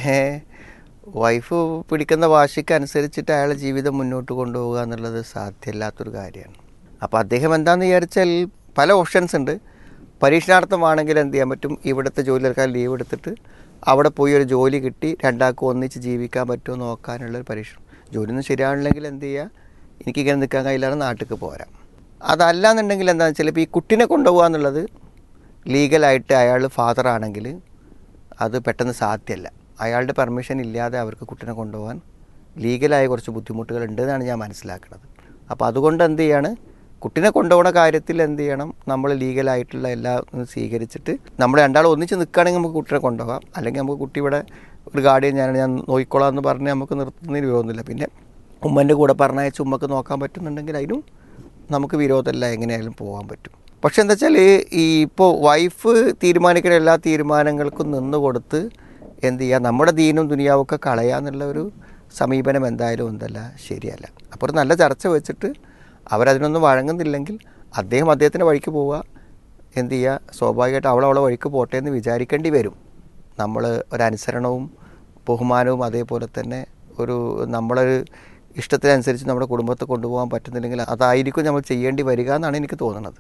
[SPEAKER 5] വൈഫ് പിടിക്കുന്ന വാശിക്ക് അനുസരിച്ചിട്ട് അയാളെ ജീവിതം മുന്നോട്ട് കൊണ്ടുപോകുക എന്നുള്ളത് സാധ്യമല്ലാത്തൊരു കാര്യമാണ് അപ്പോൾ അദ്ദേഹം എന്താണെന്ന് വിചാരിച്ചാൽ പല ഓപ്ഷൻസ് ഉണ്ട് പരീക്ഷണാർത്ഥമാണെങ്കിൽ എന്ത് ചെയ്യാൻ പറ്റും ഇവിടുത്തെ ജോലിക്കാർ ലീവ് എടുത്തിട്ട് അവിടെ പോയി ഒരു ജോലി കിട്ടി രണ്ടാൾക്കും ഒന്നിച്ച് ജീവിക്കാൻ പറ്റുമോ നോക്കാനുള്ളൊരു പരീക്ഷണം ജോലിയൊന്നും ശരിയാണില്ലെങ്കിൽ എന്ത് ചെയ്യുക എനിക്കിങ്ങനെ നിൽക്കാൻ കഴിയില്ലാതെ നാട്ടിലേക്ക് പോരാം അതല്ല എന്നുണ്ടെങ്കിൽ എന്താണെന്ന് വെച്ചാൽ ഇപ്പോൾ ഈ കുട്ടീനെ കൊണ്ടുപോകുക എന്നുള്ളത് ലീഗലായിട്ട് അയാൾ ഫാദർ ആണെങ്കിൽ അത് പെട്ടെന്ന് സാധ്യമല്ല അയാളുടെ പെർമിഷൻ ഇല്ലാതെ അവർക്ക് കുട്ടീനെ കൊണ്ടുപോകാൻ ലീഗലായ കുറച്ച് ബുദ്ധിമുട്ടുകൾ ഉണ്ടെന്നാണ് ഞാൻ മനസ്സിലാക്കുന്നത് അപ്പോൾ അതുകൊണ്ട് എന്ത് ചെയ്യാണ് കുട്ടീനെ കൊണ്ടുപോകുന്ന കാര്യത്തിൽ എന്ത് ചെയ്യണം നമ്മൾ ലീഗലായിട്ടുള്ള എല്ലാ ഇതും സ്വീകരിച്ചിട്ട് നമ്മൾ രണ്ടാളും ഒന്നിച്ച് നിൽക്കുകയാണെങ്കിൽ നമുക്ക് കുട്ടീനെ കൊണ്ടുപോകാം അല്ലെങ്കിൽ നമുക്ക് കുട്ടി ഇവിടെ ഒരു ഗാർഡിയൻ ഞാൻ ഞാൻ നോക്കിക്കോളാം എന്ന് പറഞ്ഞ് നമുക്ക് നിർത്തുന്നതിന് വിരോധമില്ല പിന്നെ ഉമ്മൻ്റെ കൂടെ പറഞ്ഞയച്ച് ഉമ്മക്ക് നോക്കാൻ പറ്റുന്നുണ്ടെങ്കിൽ അതിനും നമുക്ക് വിരോധമല്ല എങ്ങനെയായാലും പോകാൻ പറ്റും പക്ഷെ എന്താ വെച്ചാൽ ഈ ഇപ്പോൾ വൈഫ് തീരുമാനിക്കുന്ന എല്ലാ തീരുമാനങ്ങൾക്കും നിന്ന് കൊടുത്ത് എന്ത് ചെയ്യുക നമ്മുടെ ദീനും ദുനിയാവൊക്കെ കളയാന്നുള്ള ഒരു സമീപനം എന്തായാലും എന്തല്ല ശരിയല്ല അപ്പോൾ ഒരു നല്ല ചർച്ച വെച്ചിട്ട് അവരതിനൊന്നും വഴങ്ങുന്നില്ലെങ്കിൽ അദ്ദേഹം അദ്ദേഹത്തിൻ്റെ വഴിക്ക് പോവുക എന്ത് ചെയ്യുക സ്വാഭാവികമായിട്ട് അവൾ അവളെ വഴിക്ക് പോട്ടെ എന്ന് വിചാരിക്കേണ്ടി വരും നമ്മൾ ഒരനുസരണവും ബഹുമാനവും അതേപോലെ തന്നെ ഒരു നമ്മളൊരു ഇഷ്ടത്തിനനുസരിച്ച് നമ്മുടെ കുടുംബത്തെ കൊണ്ടുപോകാൻ പറ്റുന്നില്ലെങ്കിൽ അതായിരിക്കും നമ്മൾ ചെയ്യേണ്ടി വരിക എന്നാണ് എനിക്ക് തോന്നുന്നത്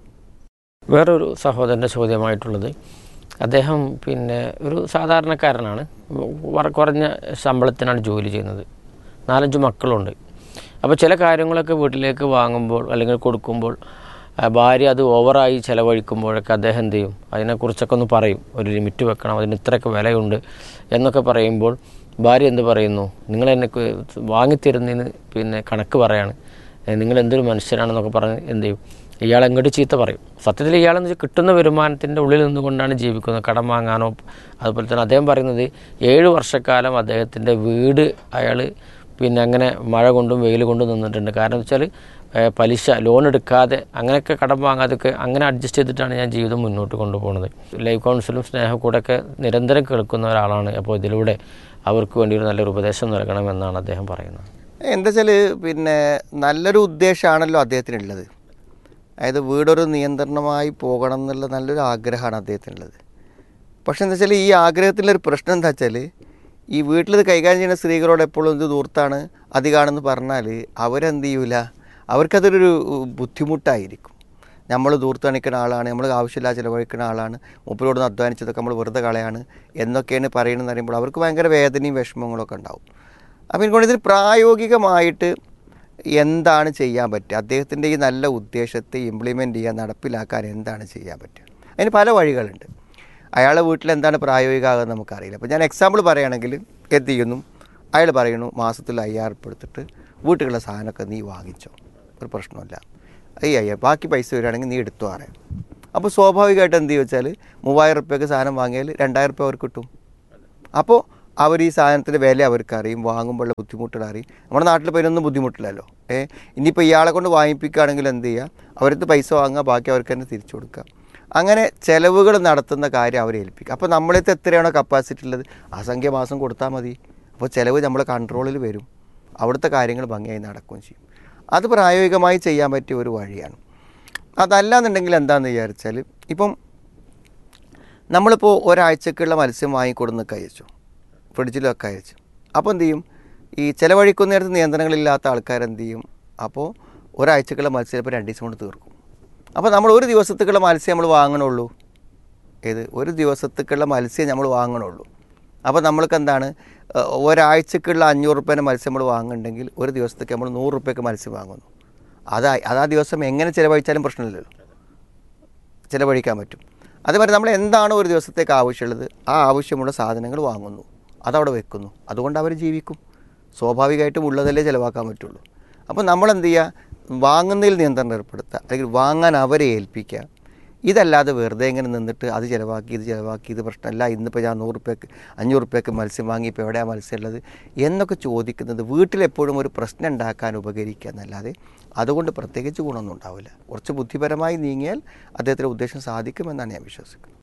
[SPEAKER 4] വേറൊരു സഹോദരൻ്റെ ചോദ്യമായിട്ടുള്ളത് അദ്ദേഹം പിന്നെ ഒരു സാധാരണക്കാരനാണ് വറ- കുറഞ്ഞ ശമ്പളത്തിനാണ് ജോലി ചെയ്യുന്നത് നാലഞ്ച് മക്കളുണ്ട് അപ്പോൾ ചില കാര്യങ്ങളൊക്കെ വീട്ടിലേക്ക് വാങ്ങുമ്പോൾ അല്ലെങ്കിൽ കൊടുക്കുമ്പോൾ ആ, ഭാര്യ അത് ഓവറായി ചിലവഴിക്കുമ്പോഴൊക്കെ അദ്ദേഹം എന്ത് ചെയ്യും അതിനെക്കുറിച്ചൊക്കെ ഒന്ന് പറയും ഒരു ലിമിറ്റ് വെക്കണം അതിന് ഇത്രയൊക്കെ വിലയുണ്ട് എന്നൊക്കെ പറയുമ്പോൾ ഭാര്യ എന്ത് പറയുന്നു നിങ്ങൾ എന്നെ ക്ക് വാങ്ങിത്തരുന്നതിന് പിന്നെ കണക്ക് പറയാണ് ഏ, നിങ്ങൾ എന്തൊരു മനുഷ്യരാണെന്നൊക്കെ പറഞ്ഞ് എന്ത് ചെയ്യും ഇയാൾ എങ്ങോട്ട് ചീത്ത പറയും സത്യത്തിൽ ഇയാളെന്ന് വെച്ചാൽ കിട്ടുന്ന വരുമാനത്തിൻ്റെ ഉള്ളിൽ നിന്നുകൊണ്ടാണ് ജീവിക്കുന്നത് കടം വാങ്ങാനോ അതുപോലെ തന്നെ അദ്ദേഹം പറയുന്നത് ഏഴ് വർഷക്കാലം അദ്ദേഹത്തിൻ്റെ വീട് അയാൾ പിന്നെ അങ്ങനെ മഴ കൊണ്ടും വെയിൽ കൊണ്ടും നിന്നിട്ടുണ്ട് കാരണം എന്ന് വെച്ചാൽ ഏഹ്, പലിശ ലോൺ എടുക്കാതെ അങ്ങനെയൊക്കെ കടം വാങ്ങാതൊക്കെ അങ്ങനെ അഡ്ജസ്റ്റ് ചെയ്തിട്ടാണ് ഞാൻ ജീവിതം മുന്നോട്ട് കൊണ്ടുപോകുന്നത് ലൈഫ് കൗൺസിലും സ്നേഹക്കൂടൊക്കെ നിരന്തരം കേൾക്കുന്ന ഒരാളാണ് അപ്പോൾ ഇതിലൂടെ അവർക്ക് വേണ്ടി ഒരു നല്ലൊരു ഉപദേശം നൽകണമെന്നാണ് അദ്ദേഹം പറയുന്നത്
[SPEAKER 5] എന്താ വെച്ചാൽ പിന്നെ നല്ലൊരു ഉദ്ദേശമാണല്ലോ അദ്ദേഹത്തിനുള്ളത് അതായത് വീടൊരു നിയന്ത്രണമായി പോകണം എന്നുള്ള നല്ലൊരു ആഗ്രഹമാണ് അദ്ദേഹത്തിനുള്ളത് പക്ഷെ എന്താ വെച്ചാൽ ഈ ആഗ്രഹത്തിലൊരു പ്രശ്നം എന്താ വെച്ചാൽ ഈ വീട്ടിൽ ഇത് കൈകാര്യം ചെയ്യുന്ന സ്ത്രീകളോട് എപ്പോഴും ഇത് ദൂർത്താണ് അധികമാണെന്ന് പറഞ്ഞാൽ അവരെന്ത് ചെയ്യൂല അവർക്കതൊരു ബുദ്ധിമുട്ടായിരിക്കും നമ്മൾ ദൂർത്ത് കാണിക്കുന്ന ആളാണ് നമ്മൾ ആവശ്യമില്ലാതെ ചിലവഴിക്കുന്ന ആളാണ് മൂപ്പരോട് നിന്ന് അധ്വാനിച്ചതൊക്കെ നമ്മൾ വെറുതെ കളയാണ് എന്നൊക്കെയാണ് പറയുന്നതെന്ന് പറയുമ്പോൾ അവർക്ക് ഭയങ്കര വേദനയും വിഷമങ്ങളൊക്കെ ഉണ്ടാവും അപ്പോൾ എനിക്കൊണ്ട് ഇതിന് പ്രായോഗികമായിട്ട് എന്താണ് ചെയ്യാൻ പറ്റുക അദ്ദേഹത്തിൻ്റെ ഈ നല്ല ഉദ്ദേശത്തെ ഇംപ്ലിമെൻ്റ് ചെയ്യാൻ നടപ്പിലാക്കാൻ എന്താണ് ചെയ്യാൻ പറ്റുക അതിന് പല വഴികളുണ്ട് അയാളെ വീട്ടിൽ എന്താണ് പ്രായോഗികമാകുക നമുക്കറിയില്ല അപ്പോൾ ഞാൻ എക്സാമ്പിൾ പറയുകയാണെങ്കിൽ എന്ത് ചെയ്യുന്നു അയാൾ പറയുന്നു മാസത്തിൽ അയ്യായിരം ഉറുപ്പ് എടുത്തിട്ട് വീട്ടിലുള്ള സാധനമൊക്കെ നീ വാങ്ങിച്ചോ ഒരു പ്രശ്നമില്ല അയ്യ അയ്യ ബാക്കി പൈസ വരികയാണെങ്കിൽ നീ എടുത്തു പറയാം അപ്പോൾ സ്വാഭാവികമായിട്ട് എന്ത് വെച്ചാൽ മൂവായിരം റുപ്യക്ക് സാധനം വാങ്ങിയാൽ രണ്ടായിരം റുപ്യ അവർക്ക് കിട്ടും അപ്പോൾ അവർ ഈ സാധനത്തിൻ്റെ വില അവർക്ക് അറിയും വാങ്ങുമ്പോഴുള്ള ബുദ്ധിമുട്ടുകൾ അറിയും നമ്മുടെ നാട്ടിൽ ഇപ്പോൾ ഇതിനൊന്നും ബുദ്ധിമുട്ടില്ലല്ലോ ഏ ഇനിയിപ്പോൾ ഇയാളെ കൊണ്ട് വാങ്ങിപ്പിക്കുകയാണെങ്കിൽ എന്ത് ചെയ്യുക അവരടുത്ത് പൈസ വാങ്ങുക ബാക്കി അവർക്ക് തന്നെ തിരിച്ചു കൊടുക്കുക അങ്ങനെ ചിലവുകൾ നടത്തുന്ന കാര്യം അവരെ ഏൽപ്പിക്കുക അപ്പോൾ നമ്മളത്തെ എത്രയാണോ കപ്പാസിറ്റി ഉള്ളത് ആ സംഖ്യ മാസം കൊടുത്താൽ മതി അപ്പോൾ ചിലവ് നമ്മളെ കൺട്രോളിൽ വരും അവിടുത്തെ കാര്യങ്ങൾ ഭംഗിയായി നടക്കുകയും ചെയ്യും അത് പ്രായോഗികമായി ചെയ്യാൻ പറ്റിയ ഒരു വഴിയാണ് അതല്ല എന്നുണ്ടെങ്കിൽ എന്താണെന്ന് വിചാരിച്ചാൽ ഇപ്പം നമ്മളിപ്പോൾ ഒരാഴ്ചക്കുള്ള മത്സ്യം വാങ്ങിക്കൊടുന്നൊക്കെ അയച്ചു ഫ്രിഡ്ജിലൊക്കെ അയച്ചു അപ്പോൾ എന്ത് ചെയ്യും ഈ ചിലവഴിക്കുന്ന നേരത്ത് നിയന്ത്രണങ്ങളില്ലാത്ത ആൾക്കാർ എന്ത് ചെയ്യും അപ്പോൾ ഒരാഴ്ചക്കുള്ള മത്സ്യം ഇപ്പോൾ രണ്ട് ദിവസം കൊണ്ട് തീർക്കും അപ്പോൾ നമ്മൾ ഒരു ദിവസത്തേക്കുള്ള മത്സ്യം നമ്മൾ വാങ്ങണുള്ളൂ ഏത് ഒരു ദിവസത്തേക്കുള്ള മത്സ്യം നമ്മൾ വാങ്ങണുള്ളൂ അപ്പോൾ നമ്മൾക്ക് എന്താണ് ഏഹ്, ഒരാഴ്ചക്കുള്ള അഞ്ഞൂറ് റുപ്യേൻ്റെ മത്സ്യം നമ്മൾ വാങ്ങുന്നുണ്ടെങ്കിൽ ഒരു ദിവസത്തേക്ക് നമ്മൾ നൂറ് റുപ്യക്ക് മത്സ്യം വാങ്ങുന്നു അതാ അതാ ദിവസം എങ്ങനെ ചിലവഴിച്ചാലും പ്രശ്നമില്ലല്ലോ ചിലവഴിക്കാൻ പറ്റും അതേപോലെ നമ്മൾ എന്താണോ ഒരു ദിവസത്തേക്ക് ആവശ്യമുള്ളത് ആ ആവശ്യമുള്ള സാധനങ്ങൾ വാങ്ങുന്നു അതവിടെ വെക്കുന്നു അതുകൊണ്ട് അവർ ജീവിക്കും സ്വാഭാവികമായിട്ടും ഉള്ളതല്ലേ ചിലവാക്കാൻ പറ്റുള്ളൂ അപ്പോൾ നമ്മൾ എന്ത് ചെയ്യുക വാങ്ങുന്നതിൽ നിയന്ത്രണം ഏർപ്പെടുത്തുക അല്ലെങ്കിൽ വാങ്ങാൻ അവരെ ഏൽപ്പിക്കുക ഇതല്ലാതെ വെറുതെ ഇങ്ങനെ നിന്നിട്ട് അത് ചിലവാക്കി ഇത് ചിലവാക്കി ഇത് പ്രശ്നമല്ല ഇന്നിപ്പോൾ ഞാൻ നൂറ് റുപ്യക്ക് അഞ്ഞൂറ് റുപ്യക്ക് മത്സ്യം വാങ്ങി ഇപ്പോൾ എവിടെയാണ് മത്സ്യം ഉള്ളത് എന്നൊക്കെ ചോദിക്കുന്നത് വീട്ടിലെപ്പോഴും ഒരു പ്രശ്നം ഉണ്ടാക്കാൻ ഉപകരിക്കുക എന്നല്ലാതെ അതുകൊണ്ട് പ്രത്യേകിച്ച് ഗുണമൊന്നും ഉണ്ടാവില്ല കുറച്ച് ബുദ്ധിപരമായി നീങ്ങിയാൽ അദ്ദേഹത്തിൻ്റെ ഉദ്ദേശം സാധിക്കുമെന്നാണ് ഞാൻ വിശ്വസിക്കുന്നത്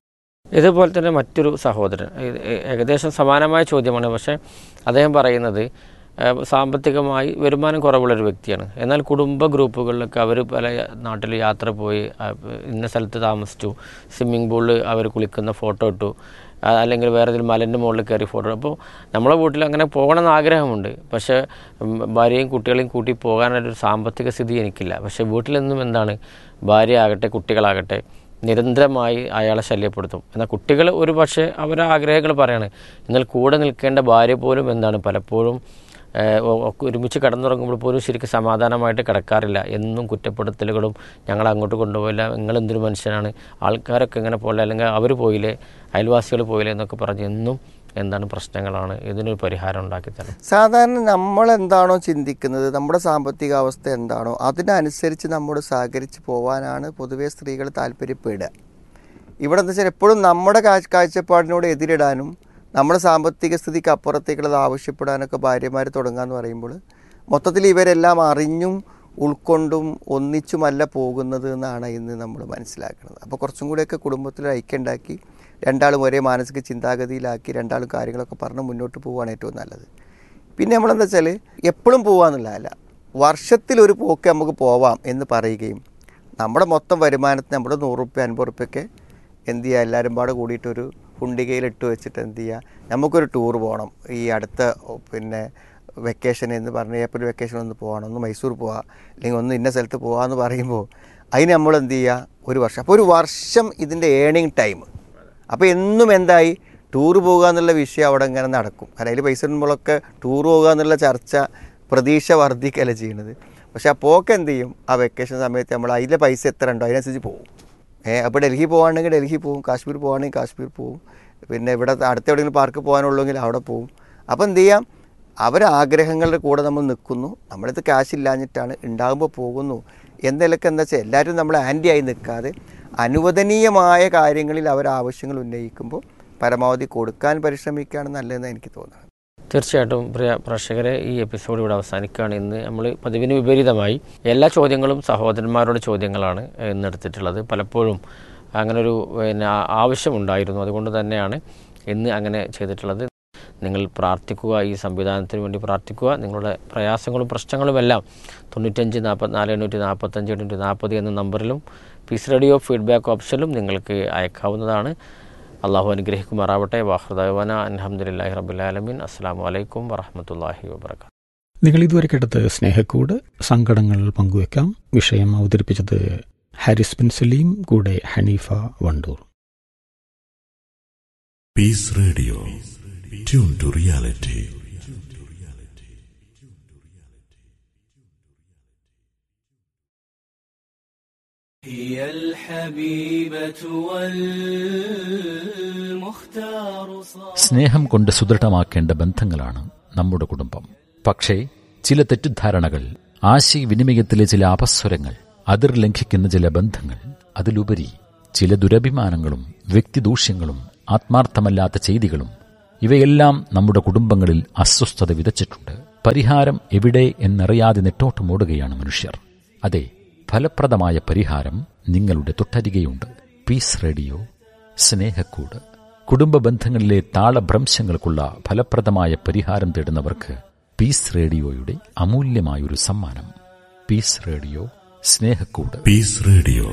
[SPEAKER 4] ഇതുപോലെ തന്നെ മറ്റൊരു സഹോദരൻ ഇത് ഏകദേശം സമാനമായ ചോദ്യമാണ് പക്ഷേ അദ്ദേഹം പറയുന്നത് ഏഹ്, സാമ്പത്തികമായി വരുമാനം കുറവുള്ളൊരു വ്യക്തിയാണ് എന്നാൽ കുടുംബ ഗ്രൂപ്പുകളിലൊക്കെ അവർ പല നാട്ടിൽ യാത്ര പോയി ആ, ഇന്ന സ്ഥലത്ത് താമസിച്ചു സ്വിമ്മിംഗ് പൂളിൽ അവർ കുളിക്കുന്ന ഫോട്ടോ ഇട്ടു ആ, അല്ലെങ്കിൽ വേറെ ഏതെങ്കിലും മലൻ്റെ മുകളിൽ കയറി ഫോട്ടോ അപ്പോൾ നമ്മളെ വീട്ടിൽ അങ്ങനെ പോകണമെന്ന് ആഗ്രഹമുണ്ട് പക്ഷേ ഉം, ഭാര്യയും കുട്ടികളെയും കൂട്ടി പോകാനൊരു സാമ്പത്തിക സ്ഥിതി എനിക്കില്ല പക്ഷേ വീട്ടിൽ നിന്നും എന്താണ് ഭാര്യ ആകട്ടെ കുട്ടികളാകട്ടെ നിരന്തരമായി അയാളെ ശല്യപ്പെടുത്തും എന്നാൽ കുട്ടികൾ ഒരു പക്ഷേ അവരെ ആഗ്രഹങ്ങൾ പറയാണ് എന്നാൽ കൂടെ നിൽക്കേണ്ട ഭാര്യ പോലും എന്താണ് പലപ്പോഴും ഏഹ്, ഒ- ഒക്കെ ഒരുമിച്ച് കിടന്നുറങ്ങുമ്പോൾ പോലും ശരിക്കും സമാധാനമായിട്ട് കിടക്കാറില്ല എന്നും കുറ്റപ്പെടുത്തലുകളും ഞങ്ങൾ അങ്ങോട്ട് കൊണ്ടുപോയില്ല നിങ്ങൾ എന്തൊരു മനുഷ്യനാണ് ആൾക്കാരൊക്കെ ഇങ്ങനെ പോലെ അല്ലെങ്കിൽ അവർ പോയില്ലേ അയൽവാസികൾ പോയില്ലേ എന്നൊക്കെ പറഞ്ഞ് എന്നും എന്താണ് പ്രശ്നങ്ങളാണ് ഇതിനൊരു പരിഹാരം ഉണ്ടാക്കി തരണം
[SPEAKER 5] സാധാരണ നമ്മൾ എന്താണോ ചിന്തിക്കുന്നത് നമ്മുടെ സാമ്പത്തിക അവസ്ഥ എന്താണോ അതിനനുസരിച്ച് നമ്മോട് സഹകരിച്ച് പോകാനാണ് പൊതുവെ സ്ത്രീകൾ താല്പര്യപ്പെടുക ഇവിടെ എന്താ വെച്ചാൽ എപ്പോഴും നമ്മുടെ കാഴ്ച കാഴ്ചപ്പാടിനോട് എതിരിടാനും നമ്മുടെ സാമ്പത്തിക സ്ഥിതിക്ക് അപ്പുറത്തേക്കുള്ളത് ആവശ്യപ്പെടാനൊക്കെ ഭാര്യമാർ തുടങ്ങാന്ന് പറയുമ്പോൾ മൊത്തത്തിൽ ഇവരെല്ലാം അറിഞ്ഞും ഉൾക്കൊണ്ടും ഒന്നിച്ചുമല്ല പോകുന്നത് എന്നാണ് ഇന്ന് നമ്മൾ മനസ്സിലാക്കുന്നത് അപ്പോൾ കുറച്ചും കൂടെയൊക്കെ കുടുംബത്തിൽ ഐക്യം ഉണ്ടാക്കി രണ്ടാളും ഒരേ മാനസിക ചിന്താഗതിയിലാക്കി രണ്ടാളും കാര്യങ്ങളൊക്കെ പറഞ്ഞ് മുന്നോട്ട് പോവുകയാണ് ഏറ്റവും നല്ലത് പിന്നെ നമ്മളെന്താ വെച്ചാൽ എപ്പോഴും പോകാമെന്നുള്ളതല്ല വർഷത്തിലൊരു പോക്ക് നമുക്ക് പോവാം എന്ന് പറയുകയും നമ്മുടെ മൊത്തം വരുമാനത്തിന് നമ്മുടെ നൂറ് റുപ്യ അൻപത് റുപ്യൊക്കെ എന്ത് ചെയ്യുക എല്ലാവരും പാടെ കൂടിയിട്ടൊരു കുണ്ടികയിൽ ഇട്ട് വെച്ചിട്ട് എന്ത് ചെയ്യുക നമുക്കൊരു ടൂർ പോകണം ഈ അടുത്ത ഓ, പിന്നെ വെക്കേഷൻ എന്ന് പറഞ്ഞ് ഏപ്രിൽ വെക്കേഷൻ ഒന്ന് പോകണം ഒന്ന് മൈസൂർ പോവാം അല്ലെങ്കിൽ ഒന്ന് ഇന്ന സ്ഥലത്ത് പോകാമെന്ന് പറയുമ്പോൾ അതിന് നമ്മൾ എന്ത് ചെയ്യുക ഒരു വർഷം അപ്പോൾ ഒരു വർഷം ഇതിൻ്റെ ഏണിങ് ടൈം അപ്പോൾ എന്നും എന്തായി ടൂർ പോകുക എന്നുള്ള വിഷയം അവിടെ ഇങ്ങനെ നടക്കും കാരണം അതിൽ പൈസ ഇടുമ്പോഴൊക്കെ ടൂർ പോകുക എന്നുള്ള ചർച്ച പ്രതീക്ഷ വർദ്ധിക്കല്ല ചെയ്യുന്നത് പക്ഷേ ആ പോക്ക് എന്ത് ചെയ്യും ആ വെക്കേഷൻ സമയത്ത് നമ്മൾ അതിലെ പൈസ എത്ര ഉണ്ടോ അതിനനുസരിച്ച് പോകും ഏഹ് അപ്പോൾ ഡൽഹി പോകാണെങ്കിൽ ഡൽഹി പോകും കാശ്മീർ പോകാണെങ്കിൽ കാശ്മീർ പോകും പിന്നെ ഇവിടെ അടുത്ത എവിടെയെങ്കിലും പാർക്ക് പോകാനുള്ളെങ്കിൽ അവിടെ പോകും അപ്പോൾ എന്ത് ചെയ്യാം അവരെ ആഗ്രഹങ്ങളുടെ കൂടെ നമ്മൾ നിൽക്കുന്നു നമ്മളടുത്ത് കാശ് ഇല്ലാഞ്ഞിട്ടാണ് ഉണ്ടാകുമ്പോൾ പോകുന്നു എന്തെങ്കിലുമൊക്കെ എന്താ വെച്ചാൽ എല്ലാവരും നമ്മൾ ആൻറ്റി ആയി നിൽക്കാതെ അനുവദനീയമായ കാര്യങ്ങളിൽ അവർ ആവശ്യങ്ങൾ ഉന്നയിക്കുമ്പോൾ പരമാവധി കൊടുക്കാൻ പരിശ്രമിക്കുകയാണ് നല്ലതെന്ന് എനിക്ക് തോന്നുന്നത്
[SPEAKER 4] തീർച്ചയായിട്ടും പ്രിയ പ്രേക്ഷകരെ ഈ എപ്പിസോഡ് ഇവിടെ അവസാനിക്കുകയാണ് ഇന്ന് നമ്മൾ പതിവിന് വിപരീതമായി എല്ലാ ചോദ്യങ്ങളും സഹോദരന്മാരുടെ ചോദ്യങ്ങളാണ് ഇന്ന് എടുത്തിട്ടുള്ളത് പലപ്പോഴും അങ്ങനെ ഒരു പിന്നെ ആ- ആവശ്യമുണ്ടായിരുന്നു അതുകൊണ്ട് തന്നെയാണ് ഇന്ന് അങ്ങനെ ചെയ്തിട്ടുള്ളത് നിങ്ങൾ പ്രാർത്ഥിക്കുക ഈ സംവിധാനത്തിന് വേണ്ടി പ്രാർത്ഥിക്കുക നിങ്ങളുടെ പ്രയാസങ്ങളും പ്രശ്നങ്ങളുമെല്ലാം തൊണ്ണൂറ്റഞ്ച് നാൽപ്പത്തിനാല് എണ്ണൂറ്റി നാൽപ്പത്തഞ്ച് എണ്ണൂറ്റി നാൽപ്പത് എന്ന നമ്പറിലും പീസ് റേഡിയോ ഫീഡ്ബാക്ക് ഓപ്ഷനിലും നിങ്ങൾക്ക് അയക്കാവുന്നതാണ് അള്ളാഹു അനുഗ്രഹിക്കുമാറാവട്ടെ വാഹൃദാന അലഹമുല്ലാഹി റബുലാലമീൻ അസ്സാം വലൈക്കും വറഹമത്തല്ലാഹി വാബർക്കാത്തു
[SPEAKER 3] നിങ്ങൾ ഇതുവരെ കേട്ടത് സ്നേഹക്കൂട് സങ്കടങ്ങൾ പങ്കുവെക്കാം വിഷയം അവതരിപ്പിച്ചത് ഹാരിസ് ബിൻ സലീം കൂടെ Haneefa Wandoor
[SPEAKER 6] Peace Radio. Tune to reality.
[SPEAKER 7] هي الحبيبة والمختار صار
[SPEAKER 8] സ്നേഹം കൊണ്ട് സുദൃഢമാക്കേണ്ട ബന്ധങ്ങളാണ് നമ്മുടെ കുടുംബം പക്ഷേ ചില തെറ്റിദ്ധാരണകൾ ആശയവിനിമയത്തിലെ ചില അപസ്വരങ്ങൾ അതിർ ലംഘിക്കുന്ന ചില ബന്ധങ്ങൾ അതിലുപരി ചില ദുരഭിമാനങ്ങളും വ്യക്തിദൂഷ്യങ്ങളും ആത്മാർത്ഥമല്ലാത്ത ചെയ്തികളും ഇവയെല്ലാം നമ്മുടെ കുടുംബങ്ങളിൽ അസ്വസ്ഥത വിതച്ചിട്ടുണ്ട് പരിഹാരം എവിടെ എന്നറിയാതെ നെട്ടോട്ടമോടുകയാണ് മനുഷ്യർ അതെ ഫലപ്രദമായ പരിഹാരം നിങ്ങളുടെ തൊട്ടരികെയുണ്ട് പീസ് റേഡിയോ സ്നേഹക്കൂട് കുടുംബ ബന്ധങ്ങളിലെ താളഭ്രംശങ്ങൾക്കുള്ള ഫലപ്രദമായ പരിഹാരം തേടുന്നവർക്ക് പീസ് റേഡിയോയുടെ അമൂല്യമായൊരു സമ്മാനം പീസ് റേഡിയോ സ്നേഹക്കൂട്
[SPEAKER 6] Peace Radio.